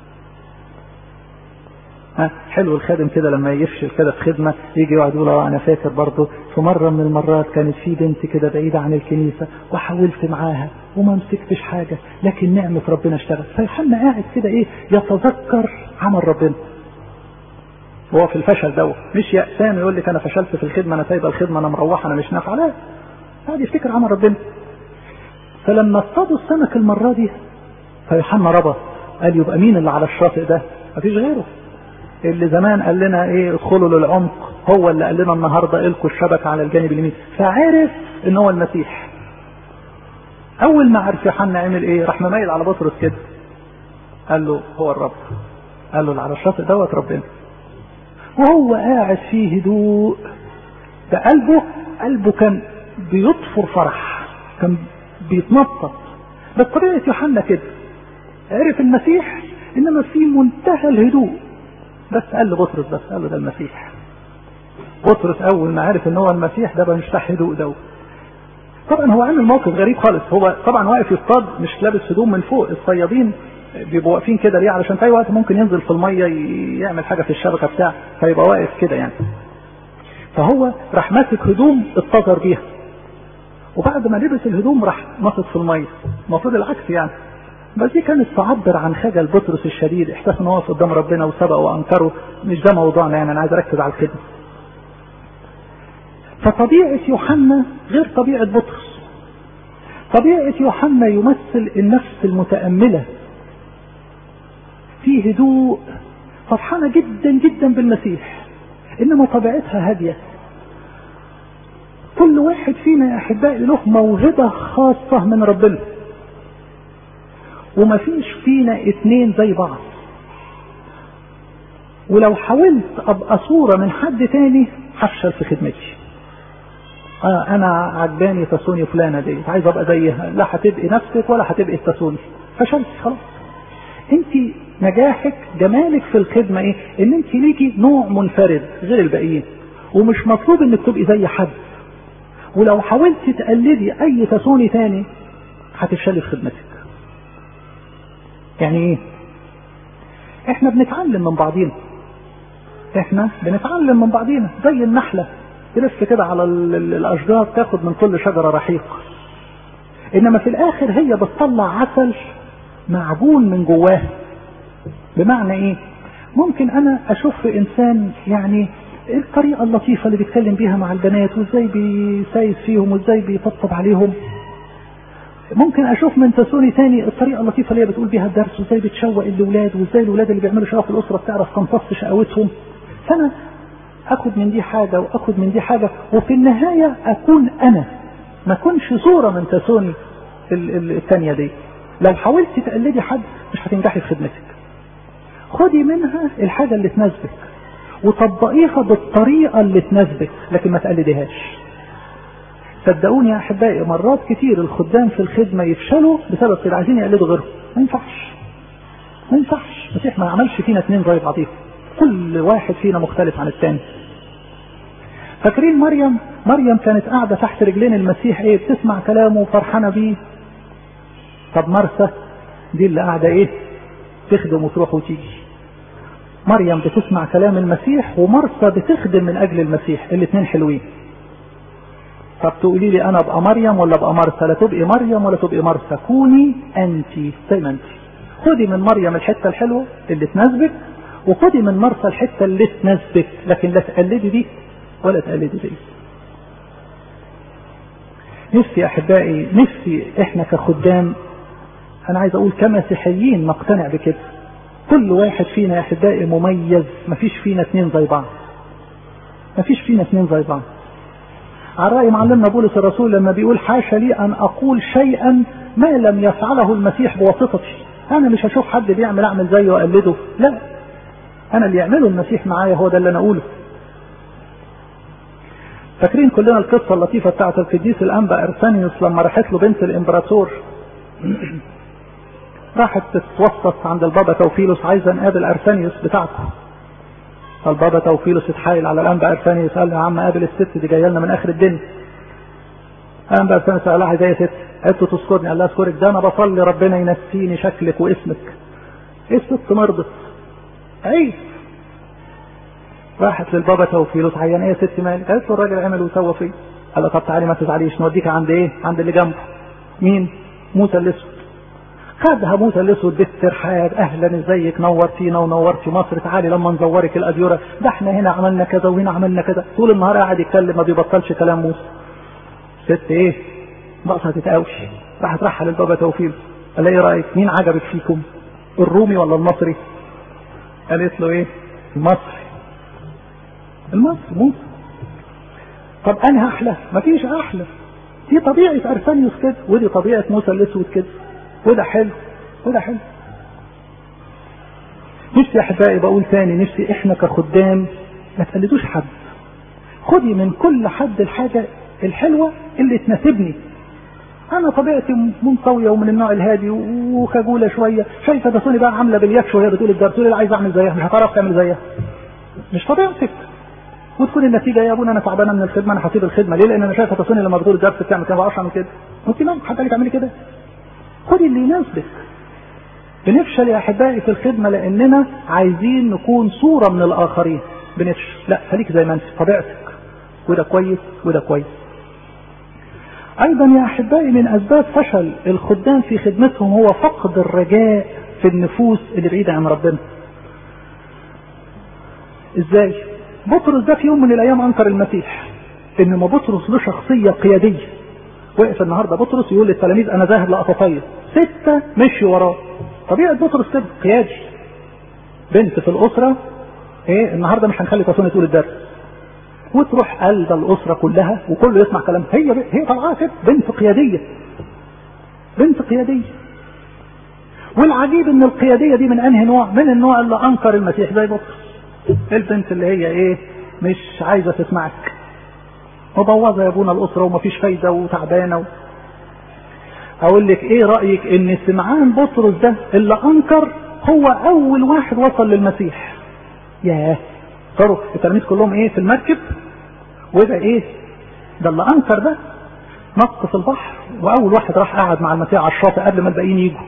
ها حلو الخادم كده لما يفشل كده في خدمه يجي يقعد يقول اه انا فاكر برضه في مره من المرات كانت في بنت كده بعيده عن الكنيسه وحاولت معاها وما مسكتش حاجه لكن نعمه ربنا اشتغل فيوحنا قاعد كده ايه يتذكر عمل ربنا هو في الفشل دوت مش يأسان يقول لك انا فشلت في الخدمه انا سايبه الخدمه انا مروحه انا مش نافعه لا قاعد يفتكر عمل ربنا فلما اصطادوا السمك المرة دي فيوحنا ربط قال يبقى مين اللي على الشاطئ ده مفيش غيره اللي زمان قال لنا ايه ادخلوا للعمق هو اللي قال لنا النهارده القوا الشبكه على الجانب اليمين فعرف ان هو المسيح اول ما عرف يوحنا عمل ايه راح مميل على بطرس كده قال له هو الرب قال له اللي على الشاطئ دوت ربنا وهو قاعد فيه هدوء ده قلبه قلبه كان بيطفر فرح كان بيتنطط بس طبيعه يوحنا كده عرف المسيح انما في منتهى الهدوء بس قال له بطرس بس قال له ده المسيح بطرس اول ما عرف ان هو المسيح ده مش تحت هدوء دوت طبعا هو عامل موقف غريب خالص هو طبعا واقف يصطاد مش لابس هدوم من فوق الصيادين بيبقوا واقفين كده ليه علشان في اي وقت ممكن ينزل في الميه يعمل حاجه في الشبكه بتاع فيبقى واقف كده يعني فهو راح ماسك هدوم اتطجر بيها وبعد ما لبس الهدوم راح نطت في الميه المفروض العكس يعني بس دي كانت تعبر عن خجل بطرس الشديد احساس ان هو واقف قدام ربنا وسبق وانكره مش ده موضوعنا يعني انا عايز اركز على الخدمه فطبيعه يوحنا غير طبيعه بطرس طبيعه يوحنا يمثل النفس المتامله في هدوء فرحانه جدا جدا بالمسيح انما طبيعتها هاديه كل واحد فينا يا احبائي له موهبه خاصه من ربنا وما فيش فينا اتنين زي بعض ولو حاولت ابقى صورة من حد تاني هفشل في خدمتي آه انا عجباني تسوني فلانة دي عايز ابقى زيها لا هتبقي نفسك ولا هتبقي التسوني فشلت خلاص انت نجاحك جمالك في الخدمة ايه ان انت ليكي نوع منفرد غير الباقيين ومش مطلوب انك تبقي زي حد ولو حاولت تقلدي اي تسوني تاني هتفشلي في خدمتك يعني ايه احنا بنتعلم من بعضينا احنا بنتعلم من بعضينا زي النحلة تلف كده على الاشجار تاخد من كل شجرة رحيق انما في الاخر هي بتطلع عسل معجون من جواه بمعنى ايه ممكن انا اشوف في انسان يعني الطريقة اللطيفة اللي بيتكلم بيها مع البنات وازاي بيسايس فيهم وازاي بيطبطب عليهم ممكن اشوف من تسوني تاني الطريقه اللطيفه اللي هي بتقول بيها الدرس وازاي بتشوق الاولاد وازاي الاولاد اللي بيعملوا شقه في الاسره بتعرف تمتص شقاوتهم فانا اخد من دي حاجه واخد من دي حاجه وفي النهايه اكون انا ما اكونش صوره من تسوني الثانيه دي لو حاولت تقلدي حد مش هتنجحي في خدمتك خدي منها الحاجه اللي تناسبك وطبقيها بالطريقه اللي تناسبك لكن ما تقلديهاش صدقوني يا احبائي مرات كتير الخدام في الخدمه يفشلوا بسبب كده عايزين يقلدوا غيرهم ما ينفعش ما ينفعش المسيح ما عملش فينا اثنين زي بعضيهم كل واحد فينا مختلف عن الثاني فاكرين مريم مريم كانت قاعده تحت رجلين المسيح ايه بتسمع كلامه وفرحانه بيه طب مرثا دي اللي قاعده ايه تخدم وتروح وتيجي مريم بتسمع كلام المسيح ومرثا بتخدم من اجل المسيح الاثنين حلوين طب تقولي لي انا ابقى مريم ولا ابقى مرثا لا تبقي مريم ولا تبقي مرثا كوني انت زي ما انت خدي من مريم الحته الحلوه اللي تناسبك وخدي من مرثا الحته اللي تناسبك لكن لا تقلدي دي ولا تقلدي دي نفسي احبائي نفسي احنا كخدام انا عايز اقول كمسيحيين نقتنع بكده كل واحد فينا يا احبائي مميز مفيش فينا اتنين زي بعض مفيش فينا اتنين زي بعض على رأي معلمنا بولس الرسول لما بيقول حاشا لي أن أقول شيئا ما لم يفعله المسيح بواسطتي أنا مش هشوف حد بيعمل أعمل زيه وأقلده لا أنا اللي يعمله المسيح معايا هو ده اللي أنا أقوله فاكرين كلنا القصة اللطيفة بتاعت القديس الأنبا أرسانيوس لما راحت له بنت الإمبراطور راحت تتوسط عند البابا توفيلوس عايزة نقابل أرسانيوس بتاعكم فالبابا توفيلوس اتحايل على الانبا ارسانيوس قال له يا عم قابل الست دي جايه لنا من اخر الدنيا الانبا ارسانيوس قال لها ازاي يا ست قالت له تذكرني قال لها اذكرك ده انا بصلي ربنا ينسيني شكلك واسمك ايه الست مرضت عيب راحت للبابا توفيلوس عيان ايه يا ست مالك قالت له الراجل عمل وسوى فيه قال لها طب تعالي ما تزعليش نوديك عند ايه عند اللي جنبه مين موسى الاسود خدها موسى الاسود بالترحاب اهلا ازيك نورتينا ونورتي مصر تعالي لما نزورك الاديره ده احنا هنا عملنا كذا وهنا عملنا كذا طول النهار قاعد يتكلم ما بيبطلش كلام موسى ست ايه بقصة تتقاوش راحت راح للبابا توفيق قال ايه رايك مين عجبك فيكم الرومي ولا المصري قالت له ايه المصري المصري موسى طب انهي احلى مفيش احلى دي طبيعه ارسانيوس كده ودي طبيعه موسى الاسود كده وده حلو وده حلو نفسي يا احبائي بقول تاني نفسي احنا كخدام ما تقلدوش حد خدي من كل حد الحاجة الحلوة اللي تناسبني انا طبيعتي منطوية ومن النوع الهادي وخجولة شوية شايفة ده سوني بقى عاملة باليكش وهي بتقول الدرس تقول عايز اعمل زيها مش هتعرف تعمل زيها مش طبيعتك وتكون النتيجة يا ابونا انا تعبانة من الخدمة انا هسيب الخدمة ليه لان انا شايفة تسوني لما بتقول الدرس بتعمل كده ما بعرفش اعمل كده وانت مالك حد قال تعملي كده خدي اللي يناسبك بنفشل يا احبائي في الخدمة لاننا عايزين نكون صورة من الاخرين بنفشل لا خليك زي ما انت طبيعتك وده كويس وده كويس ايضا يا احبائي من اسباب فشل الخدام في خدمتهم هو فقد الرجاء في النفوس اللي بعيدة عن ربنا ازاي بطرس ده في يوم من الايام انكر المسيح انما بطرس له شخصية قيادية وقف النهارده بطرس يقول للتلاميذ انا ذاهب لاطفية ستة مشي وراه طبيعة بطرس كده قيادي بنت في الاسرة ايه النهارده مش هنخلي تصوني تقول الدرس وتروح قلب الاسره كلها وكله يسمع كلام هي هي طالعه كده بنت قياديه بنت قياديه والعجيب ان القياديه دي من انهي نوع من النوع اللي انكر المسيح زي بطرس البنت اللي هي ايه مش عايزه تسمعك مبوظه يا ابونا الاسره ومفيش فايده وتعبانه و... اقول لك ايه رايك ان سمعان بطرس ده اللي انكر هو اول واحد وصل للمسيح ياه صاروا التلاميذ كلهم ايه في المركب وده ايه ده اللي انكر ده نط في البحر واول واحد راح قعد مع المسيح على الشاطئ قبل ما الباقيين يجوا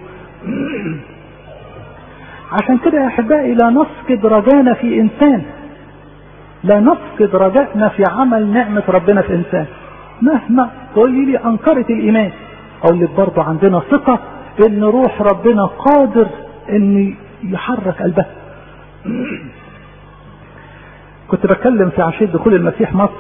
عشان كده يا احبائي لا نفقد رجانا في انسان لا نفقد رجائنا في عمل نعمة ربنا في انسان مهما تقولي لي انكرت الايمان اقول لك برضه عندنا ثقة ان روح ربنا قادر ان يحرك قلبها كنت بتكلم في عشية دخول المسيح مصر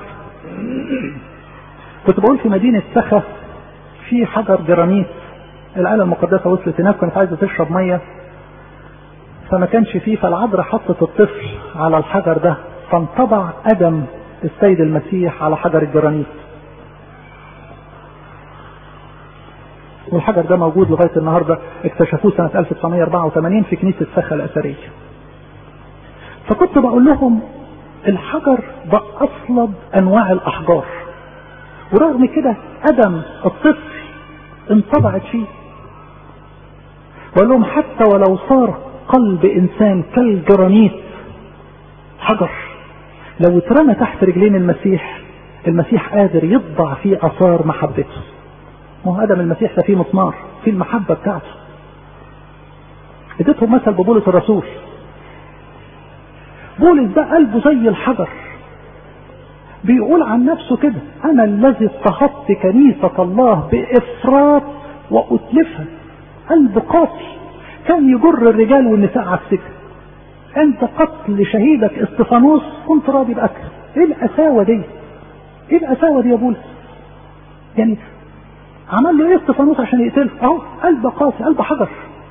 كنت بقول في مدينة سخا في حجر جرانيت الآلة المقدسة وصلت هناك كانت عايزة تشرب مية فما كانش فيه فالعذراء حطت الطفل على الحجر ده فانطبع قدم السيد المسيح على حجر الجرانيت والحجر ده موجود لغاية النهاردة اكتشفوه سنة 1984 في كنيسة سخا الأثرية فكنت بقول لهم الحجر ده أصلب أنواع الأحجار ورغم كده قدم الطفل انطبعت فيه بقول لهم حتى ولو صار قلب إنسان كالجرانيت حجر لو اترمى تحت رجلين المسيح المسيح قادر يطبع فيه آثار محبته ما هو ادم المسيح ده فيه مسمار فيه المحبه بتاعته اديتهم مثل ببولس الرسول بولس ده قلبه زي الحجر بيقول عن نفسه كده انا الذي اضطهدت كنيسه الله بافراط واتلفها قلب قاسي كان يجر الرجال والنساء على السجن انت قتل شهيدك استفانوس كنت راضي باكل ايه القساوه دي ايه القساوه دي يا بولس يعني عمل له ايه استفانوس عشان يقتله اهو قلب قاسي قلب حجر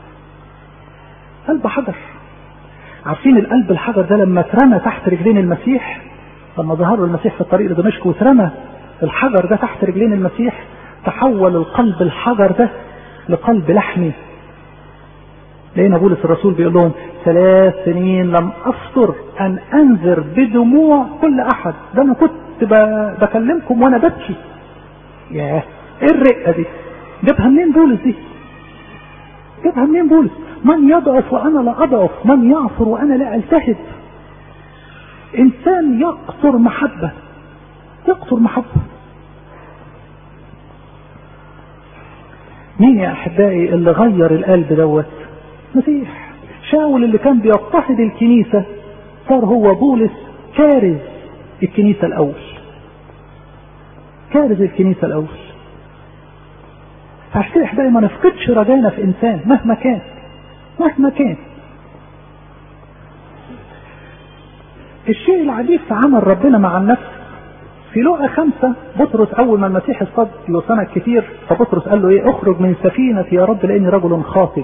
قلب حجر عارفين القلب الحجر ده لما اترمى تحت رجلين المسيح لما ظهر له المسيح في الطريق لدمشق واترمى الحجر ده تحت رجلين المسيح تحول القلب الحجر ده لقلب لحمي لقينا بولس الرسول بيقول لهم ثلاث سنين لم افطر ان انذر بدموع كل احد ده انا كنت بكلمكم وانا ببكي ياه ايه الرقه دي جابها منين بولس دي جابها منين بولس من يضعف وانا لا اضعف من يعصر وانا لا التهب انسان يقطر محبه يقطر محبه مين يا احبائي اللي غير القلب دوت مسيح شاول اللي كان بيضطهد الكنيسه صار هو بولس كارز الكنيسه الاول كارز الكنيسه الاول فعشان كده احبائي ما نفقدش رجانا في انسان مهما كان مهما كان الشيء العجيب في عمل ربنا مع النفس في لقا خمسة بطرس أول ما المسيح اصطاد له سمك كتير فبطرس قال له إيه اخرج من سفينة يا رب لأني رجل خاطئ.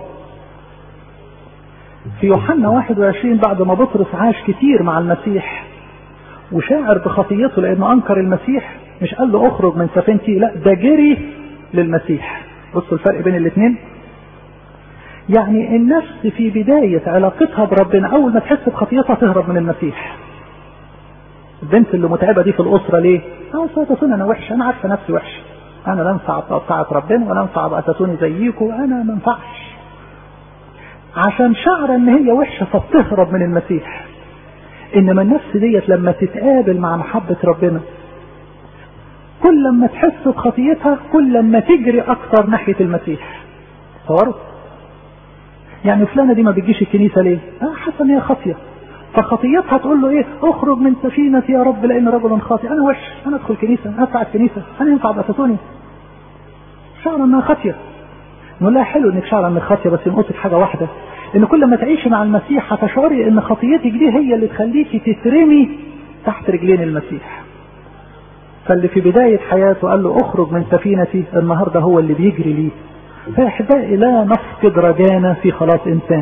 في يوحنا 21 بعد ما بطرس عاش كتير مع المسيح وشاعر بخطيته لأنه أنكر المسيح مش قال له اخرج من سفينتي لا ده جري للمسيح. بصوا الفرق بين الاثنين. يعني النفس في بداية علاقتها بربنا أول ما تحس بخطيتها تهرب من المسيح. البنت اللي متعبه دي في الاسره ليه؟ اه ستكون انا وحش انا عارفه نفسي وحش انا لا انفع بطاعه ربنا ولا انفع ابقى تاتوني زيكم انا ما ينفعش عشان شعر ان هي وحشه فبتهرب من المسيح انما النفس ديت لما تتقابل مع محبه ربنا كل لما تحس بخطيتها كل لما تجري اكتر ناحيه المسيح تصوروا يعني فلانه دي ما بتجيش الكنيسه ليه؟ اه حاسه ان هي خاطيه فخطيتها تقول له ايه اخرج من سفينتي يا رب لان رجل خاطئ انا وحش انا ادخل كنيسه انا ادفع الكنيسه انا ينفع ابقى تاتوني شعر انها خاطيه نقول لها حلو انك شعر انك خاطيه بس نقصد حاجه واحده ان كل ما تعيشي مع المسيح هتشعري ان خطيتك دي هي اللي تخليكي تترمي تحت رجلين المسيح فاللي في بداية حياته قال له اخرج من سفينتي النهاردة هو اللي بيجري ليه فاحبائي لا نفقد رجانا في خلاص انسان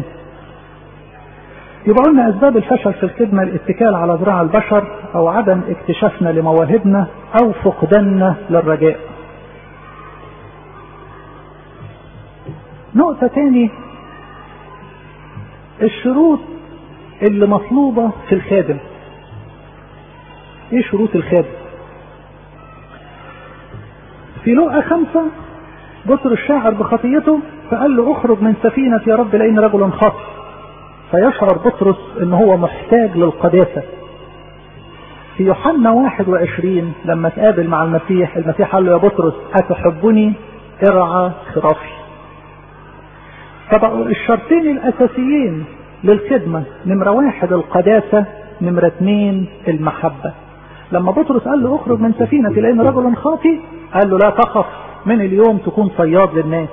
يبقى قلنا اسباب الفشل في الخدمة الاتكال على ذراع البشر او عدم اكتشافنا لمواهبنا او فقداننا للرجاء نقطة تاني الشروط اللي مطلوبة في الخادم ايه شروط الخادم في لقا خمسة بطر الشاعر بخطيته فقال له اخرج من سفينة يا رب لأن رجل خاطئ فيشعر بطرس ان هو محتاج للقداسة في يوحنا 21 لما تقابل مع المسيح المسيح قال له يا بطرس أتحبني ارعى خرافي فبقوا الشرطين الأساسيين للخدمة نمرة واحد القداسة نمرة اثنين المحبة لما بطرس قال له اخرج من سفينتي لأن رجل خاطي قال له لا تخف من اليوم تكون صياد للناس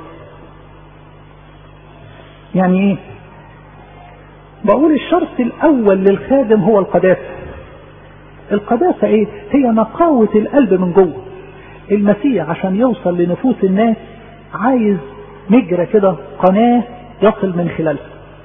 يعني ايه بقول الشرط الاول للخادم هو القداسة القداسة ايه هي نقاوة القلب من جوه المسيح عشان يوصل لنفوس الناس عايز مجرى كده قناة يصل من خلالها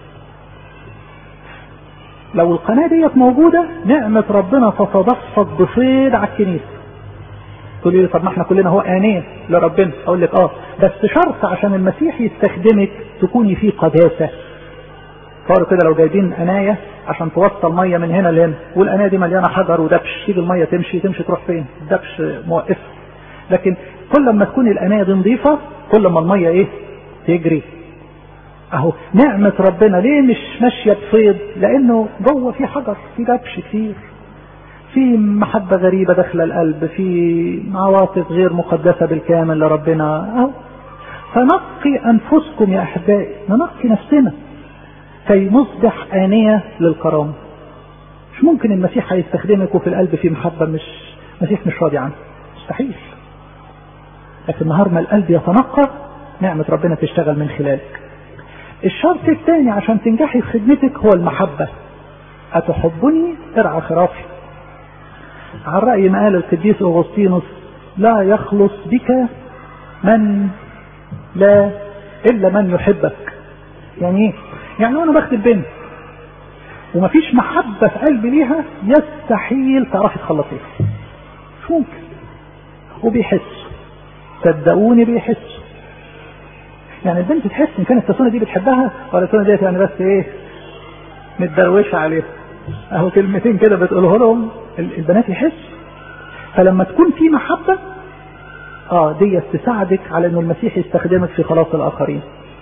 لو القناة ديت موجودة نعمة ربنا تتدفق بفيض على الكنيسة تقول لي طب ما احنا كلنا هو آنية لربنا اقول لك اه بس شرط عشان المسيح يستخدمك تكوني فيه قداسة صاروا كده لو جايبين قناية عشان توصل مية من هنا لهنا والقناية دي مليانة حجر ودبش تيجي المية تمشي تمشي تروح فين الدبش موقف لكن كل ما تكون القناية دي نظيفة كل ما المية ايه تجري اهو نعمة ربنا ليه مش ماشية بفيض لانه جوه في حجر في دبش كتير في محبة غريبة داخل القلب في عواطف غير مقدسة بالكامل لربنا اهو فنقي انفسكم يا احبائي ننقي نفسنا كي نصبح آنية للكرامة مش ممكن المسيح هيستخدمك وفي القلب في محبة مش مسيح مش راضي عنه مستحيل لكن نهار ما القلب يتنقى نعمة ربنا تشتغل من خلالك الشرط الثاني عشان تنجحي في خدمتك هو المحبة أتحبني ارعى خرافي على رأي ما قال القديس أغسطينوس لا يخلص بك من لا إلا من يحبك يعني ايه يعني انا بخدم بنت ومفيش محبة في قلبي ليها يستحيل تعرفي تخلصيها مش ممكن وبيحسوا صدقوني بيحسوا يعني البنت تحس ان كانت التسونة دي بتحبها ولا التسونة ديت يعني بس ايه متدروشة عليها اهو كلمتين كده بتقوله لهم البنات يحسوا فلما تكون في محبة اه دي تساعدك على ان المسيح يستخدمك في خلاص الاخرين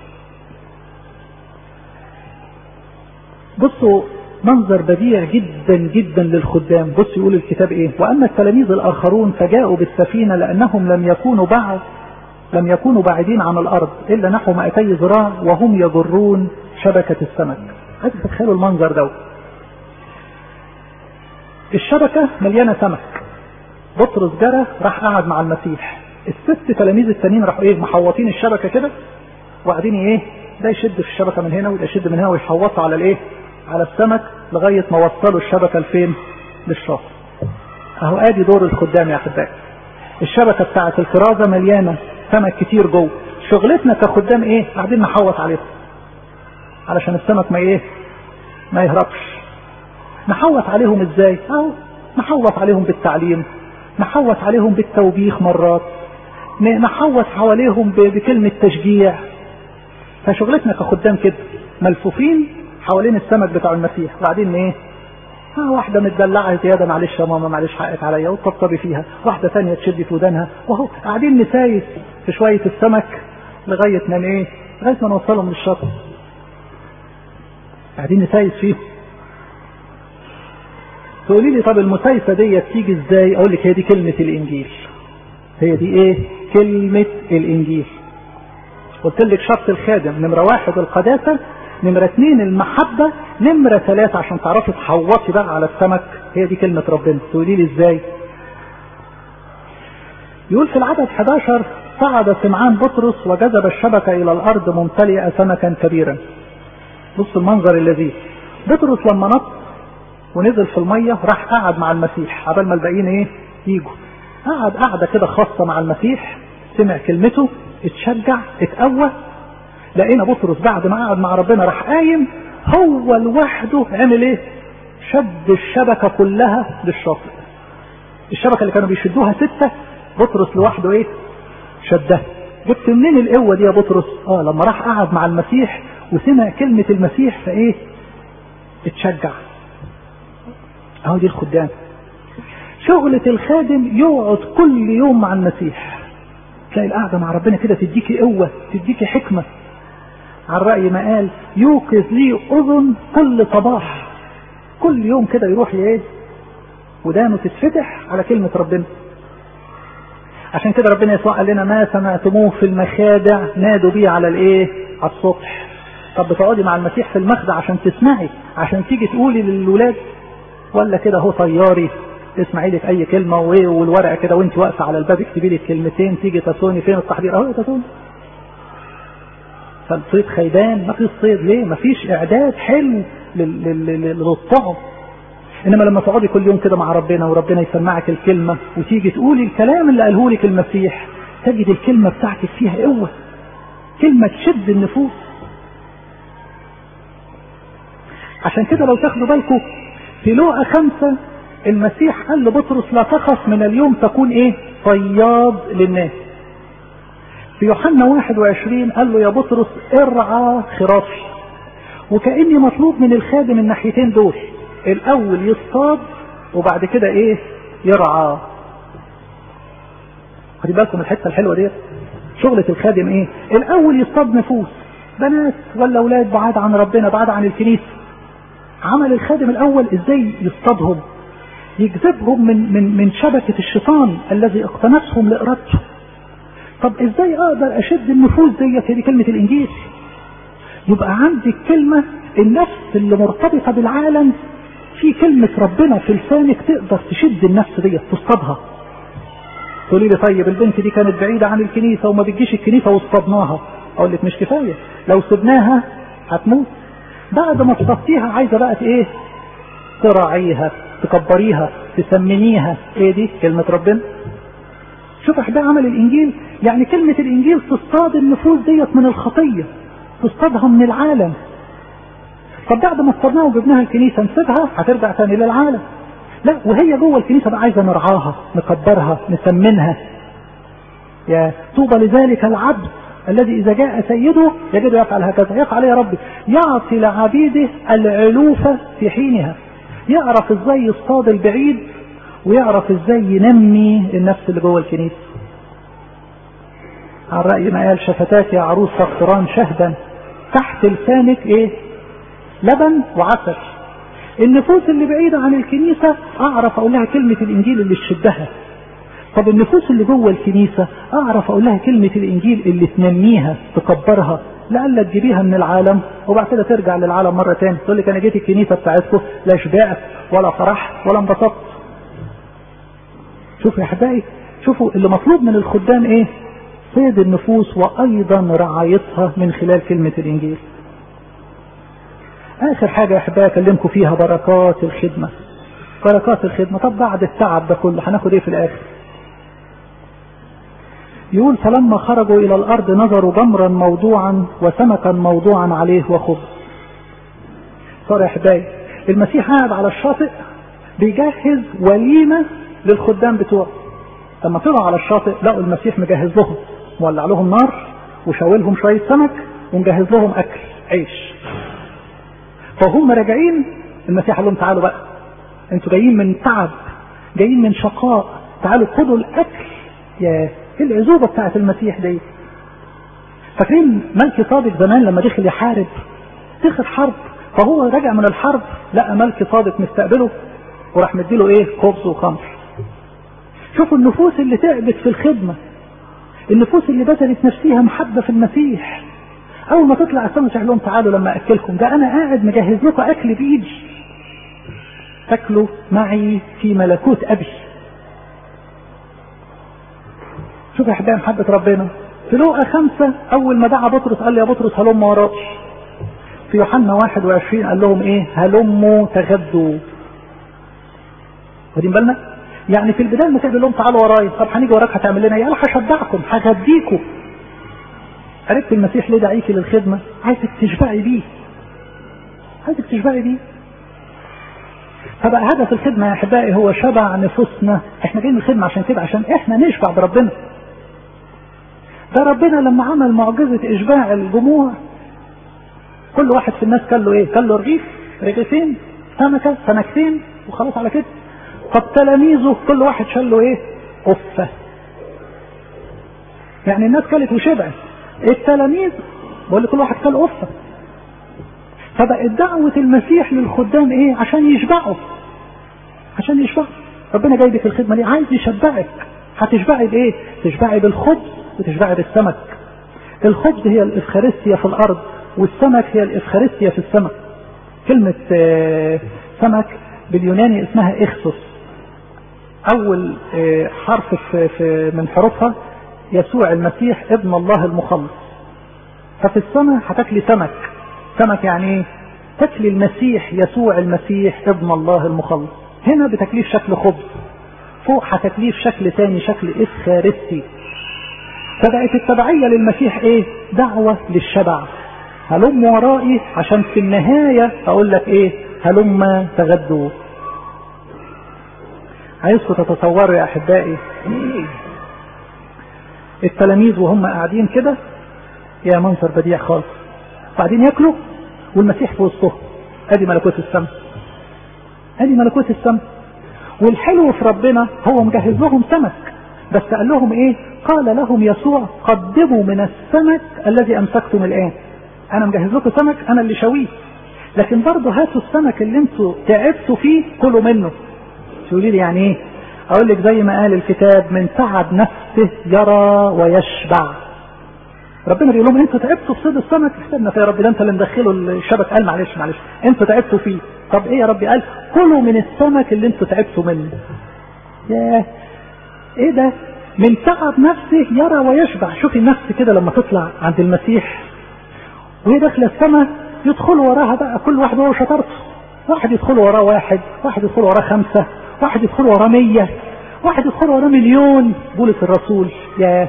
بصوا منظر بديع جدا جدا للخدام بص يقول الكتاب ايه واما التلاميذ الاخرون فجاءوا بالسفينة لانهم لم يكونوا بعد لم يكونوا بعيدين عن الارض الا نحو 200 ذراع وهم يجرون شبكة السمك عايز تتخيلوا المنظر ده الشبكة مليانة سمك بطرس جرى راح قعد مع المسيح الست تلاميذ التانيين راحوا ايه محوطين الشبكة كده وقاعدين ايه ده يشد في الشبكة من هنا وده يشد من هنا ويحوطوا على الايه على السمك لغاية ما وصلوا الشبكة لفين للشاطئ اهو ادي دور الخدام يا احبائي الشبكة بتاعت الكرازة مليانة سمك كتير جوه شغلتنا كخدام ايه قاعدين نحوط عليهم علشان السمك ما ايه ما يهربش نحوط عليهم ازاي اهو نحوط عليهم بالتعليم نحوط عليهم بالتوبيخ مرات نحوط حواليهم بكلمة تشجيع فشغلتنا كخدام كده ملفوفين حوالين السمك بتاع المسيح وبعدين ايه ها واحدة متدلعة زيادة معلش يا ماما معلش حقك عليا وتطبطبي فيها واحدة ثانية تشد في ودانها وهو قاعدين نسايس في شوية السمك لغاية ما ايه لغاية ما نوصلهم للشاطئ قاعدين نسايس فيهم تقولي لي طب المسايسة دي تيجي ازاي اقول لك هي دي كلمة الانجيل هي دي ايه كلمة الانجيل قلت لك شرط الخادم نمرة واحد القداسة نمرة اثنين المحبة نمرة ثلاثة عشان تعرفي تحوطي بقى على السمك هي دي كلمة ربنا تقولي لي ازاي يقول في العدد 11 صعد سمعان بطرس وجذب الشبكة إلى الأرض ممتلئة سمكا كبيرا بص المنظر اللذيذ بطرس لما نط ونزل في المية راح قعد مع المسيح قبل ما الباقيين ايه يجوا قعد قعدة كده خاصة مع المسيح سمع كلمته اتشجع اتقوى لقينا بطرس بعد ما قعد مع ربنا راح قايم هو لوحده عمل ايه شد الشبكة كلها للشاطئ الشبكة اللي كانوا بيشدوها ستة بطرس لوحده ايه شدها جبت منين القوة دي يا بطرس اه لما راح قعد مع المسيح وسمع كلمة المسيح فايه اتشجع اهو دي الخدام شغلة الخادم يقعد كل يوم مع المسيح تلاقي القعدة مع ربنا كده تديكي قوة تديكي حكمة على الرأي ما قال يوقظ لي أذن كل صباح كل يوم كده يروح ايه ودانه تتفتح على كلمة ربنا عشان كده ربنا يسوع قال لنا ما سمعتموه في المخادع نادوا بيه على الايه على السطح طب بتقعدي مع المسيح في المخدع عشان تسمعي عشان تيجي تقولي للولاد ولا كده هو طياري تسمعي لي في اي كلمه وايه والورقه كده وانت واقفه على الباب اكتبي لي كلمتين تيجي تسوني فين التحضير اهو تسوني فالصيد خيبان ما فيش صيد ليه ما فيش اعداد حلو للطعم انما لما تقعدي كل يوم كده مع ربنا وربنا يسمعك الكلمه وتيجي تقولي الكلام اللي قاله لك المسيح تجد الكلمه بتاعتك فيها قوه كلمه تشد النفوس عشان كده لو تاخدوا بالكم في لوقا خمسة المسيح قال لبطرس لا تخف من اليوم تكون ايه صياد للناس في يوحنا 21 قال له يا بطرس ارعى خرافي وكأني مطلوب من الخادم الناحيتين دول الاول يصطاد وبعد كده ايه يرعى خدي بالكم الحته الحلوه ديت شغله الخادم ايه الاول يصطاد نفوس بنات ولا اولاد بعاد عن ربنا بعاد عن الكنيسه عمل الخادم الاول ازاي يصطادهم يجذبهم من من من شبكه الشيطان الذي اقتنصهم لارادته طب ازاي اقدر اشد النفوس ديت هي دي كلمه الانجيل يبقى عندي كلمه النفس اللي مرتبطه بالعالم في كلمه ربنا في لسانك تقدر تشد النفس ديت تصطادها تقولي لي طيب البنت دي كانت بعيده عن الكنيسه وما بتجيش الكنيسه واصطادناها اقول لك مش كفايه لو سبناها هتموت بعد ما تصطادتيها عايزه بقى ايه تراعيها تكبريها تسمنيها ايه دي كلمه ربنا شوف احبائي عمل الانجيل يعني كلمة الانجيل تصطاد النفوس ديت من الخطية تصطادها من العالم طب بعد ما اصطادناها وجبناها الكنيسة نسيبها هترجع تاني للعالم لا وهي جوه الكنيسة بقى عايزة نرعاها نكبرها نسمنها يا طوبى لذلك العبد الذي إذا جاء سيده يجد يفعل هكذا يفعل يا ربي يعطي لعبيده العلوفة في حينها يعرف ازاي يصطاد البعيد ويعرف ازاي ينمي النفس اللي جوه الكنيسه على رأي ما قال شفتاك يا عروس تقطران شهدا تحت لسانك ايه لبن وعسل النفوس اللي بعيدة عن الكنيسة اعرف اقول لها كلمة الانجيل اللي تشدها طب النفوس اللي جوه الكنيسة اعرف اقول لها كلمة الانجيل اللي تنميها تكبرها لألا تجيبيها من العالم وبعد كده ترجع للعالم مرة تاني تقول لك انا جيت الكنيسة بتاعتكم لا شبعت ولا فرحت ولا انبسطت شوفوا يا احبائي شوفوا اللي مطلوب من الخدام ايه صيد النفوس وايضا رعايتها من خلال كلمة الانجيل اخر حاجة يا احبائي اكلمكم فيها بركات الخدمة بركات الخدمة طب بعد التعب ده كله هناخد ايه في الاخر يقول فلما خرجوا الى الارض نظروا جمرا موضوعا وسمكا موضوعا عليه وخبز صار يا احبائي المسيح قاعد على الشاطئ بيجهز وليمة للخدام بتوعه لما طلعوا على الشاطئ لقوا المسيح مجهز لهم مولع لهم نار وشاولهم شوية سمك ومجهز لهم اكل عيش فهم راجعين المسيح قال لهم تعالوا بقى انتوا جايين من تعب جايين من شقاء تعالوا خدوا الاكل يا ايه العزوبه بتاعت المسيح دي فاكرين ملك صادق زمان لما دخل يحارب دخل حرب فهو راجع من الحرب لقى ملك صادق مستقبله وراح مديله ايه خبز وخمر شوفوا النفوس اللي تعبت في الخدمة النفوس اللي بذلت نفسها محبة في المسيح اول ما تطلع السماء لهم تعالوا لما اكلكم ده انا قاعد مجهز لكم اكل بايدي تاكلوا معي في ملكوت ابي شوف يا احبائي محبة ربنا في لوقا خمسة أول ما دعا بطرس قال يا بطرس هلم وراي في يوحنا 21 قال لهم إيه هلموا تغدوا واخدين بالنا؟ يعني في البداية المسيح بيقول لهم تعالوا ورايا طب هنيجي وراك هتعمل لنا ايه؟ قال هشبعكم هغديكم عرفت المسيح ليه دعيكي للخدمة؟ عايزك تشبعي بيه عايزك تشبعي بيه فبقى هدف الخدمة يا أحبائي هو شبع نفوسنا احنا جايين الخدمة عشان كده عشان احنا نشبع بربنا ده ربنا لما عمل معجزة إشباع الجموع كل واحد في الناس قال له إيه؟ قال له رغيف رغيفين سمكة سمكتين وخلاص على كده طب تلاميذه كل واحد شال له إيه؟ قفة يعني الناس كلت وشبعت التلاميذ بقول كل واحد كل قفة فبقت دعوة المسيح للخدام ايه عشان يشبعوا عشان يشبعوا ربنا جايبك الخدمة دي عايز يشبعك هتشبعي بايه تشبعي بالخبز وتشبعي بالسمك الخبز هي الافخارستيا في الارض والسمك هي الافخارستيا في السماء كلمة سمك باليوناني اسمها اخسوس اول حرف في في من حروفها يسوع المسيح ابن الله المخلص ففي السماء هتاكلي سمك سمك يعني ايه تاكلي المسيح يسوع المسيح ابن الله المخلص هنا بتاكليه في شكل خبز فوق هتاكليه في شكل تاني شكل افخارستي فبقت التبعية للمسيح ايه دعوة للشبع هلم ورائي عشان في النهاية اقول لك ايه هلم تغدوا عايزكم تتصوروا يا احبائي التلاميذ وهم قاعدين كده يا منظر بديع خالص بعدين ياكلوا والمسيح في وسطهم ادي ملكوت السماء ادي ملكوت السماء والحلو في ربنا هو مجهز لهم سمك بس قال لهم ايه قال لهم يسوع قدموا من السمك الذي امسكتم الان انا مجهز لكم سمك انا اللي شويه لكن برضه هاتوا السمك اللي انتوا تعبتوا فيه كلوا منه تقولي لي يعني ايه اقول لك زي ما قال الكتاب من تعب نفسه يرى ويشبع ربنا بيقول لهم انتوا تعبتوا في صيد السمك استنى يا رب ده انت اللي مدخله الشبك قال معلش معلش انتوا تعبتوا فيه طب ايه يا ربي قال كلوا من السمك اللي انتوا تعبتوا منه ياه ايه ده من تعب نفسه يرى ويشبع شوفي النفس كده لما تطلع عند المسيح وهي داخله السماء يدخلوا وراها بقى كل واحد هو شطارته واحد يدخل وراه واحد واحد يدخل وراه خمسة واحد يدخل وراه مية واحد يدخل وراه مليون بولس الرسول يا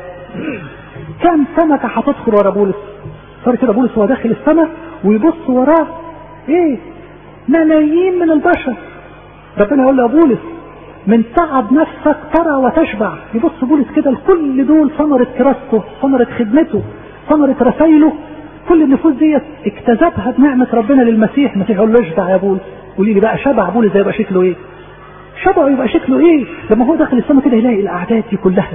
كم سمكة هتدخل ورا بولس صار كده بولس هو داخل السماء ويبص وراه ايه ملايين من البشر ربنا يقول له يا بولس من تعب نفسك ترى وتشبع يبص بولس كده لكل دول ثمرة كراسته ثمرة خدمته ثمرة رسايله كل النفوس ديت اكتسبها بنعمة ربنا للمسيح المسيح يقول له اشبع يا بولس قولي لي بقى شبع بولس ده يبقى شكله ايه شبعه يبقى شكله ايه لما هو داخل السماء كده يلاقي الاعداد دي كلها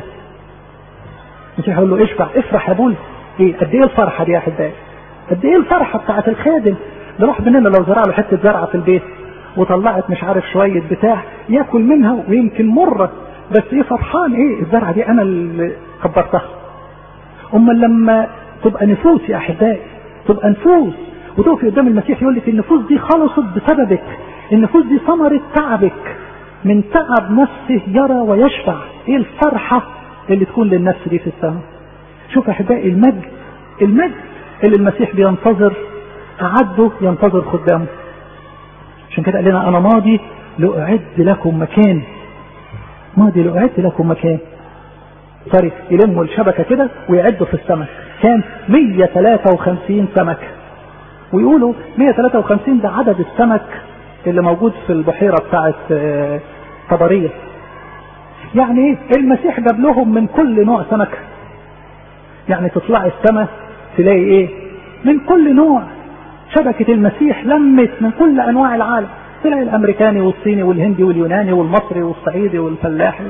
المسيح يقول له اشبع افرح يا بولس ايه قد ايه الفرحه دي يا احبائي قد ايه الفرحه بتاعت الخادم ده راح مننا لو زرع له حته زرعه في البيت وطلعت مش عارف شويه بتاع ياكل منها ويمكن مره بس ايه فرحان ايه الزرعه دي انا اللي كبرتها اما لما تبقى نفوس يا احبائي تبقى نفوس وتقفي قدام المسيح يقول لك النفوس دي خلصت بسببك النفوس دي ثمرة تعبك من تعب نفسه يرى ويشبع ايه الفرحة اللي تكون للنفس دي في السماء شوف يا احبائي المجد المجد اللي المسيح بينتظر أعده ينتظر خدامه عشان كده قال لنا أنا ماضي لأعد لكم مكان ماضي لأعد لكم مكان سوري يلموا الشبكة كده ويعدوا في السمك كان 153 سمكة ويقولوا 153 ده عدد السمك اللي موجود في البحيرة بتاعت طبرية يعني ايه المسيح جاب لهم من كل نوع سمكة يعني تطلع السماء تلاقي ايه من كل نوع شبكة المسيح لمت من كل انواع العالم تلاقي الامريكاني والصيني والهندي واليوناني والمصري والصعيدي والفلاحي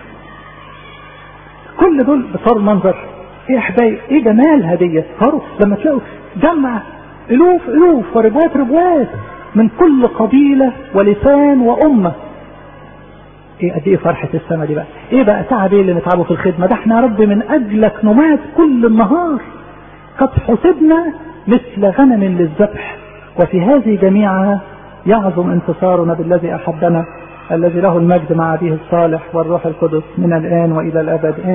كل دول بصار منظر ايه يا حبايبي ايه جمال هدية صاروا لما تلاقوا جمع الوف الوف وربوات ربوات من كل قبيلة ولسان وامة ايه قد ايه فرحة السماء دي بقى ايه بقى تعب ايه اللي نتعبه في الخدمة ده احنا يا رب من اجلك نمات كل النهار قد حسبنا مثل غنم للذبح وفي هذه جميعها يعظم انتصارنا بالذي احبنا الذي له المجد مع ابيه الصالح والروح القدس من الان والى الابد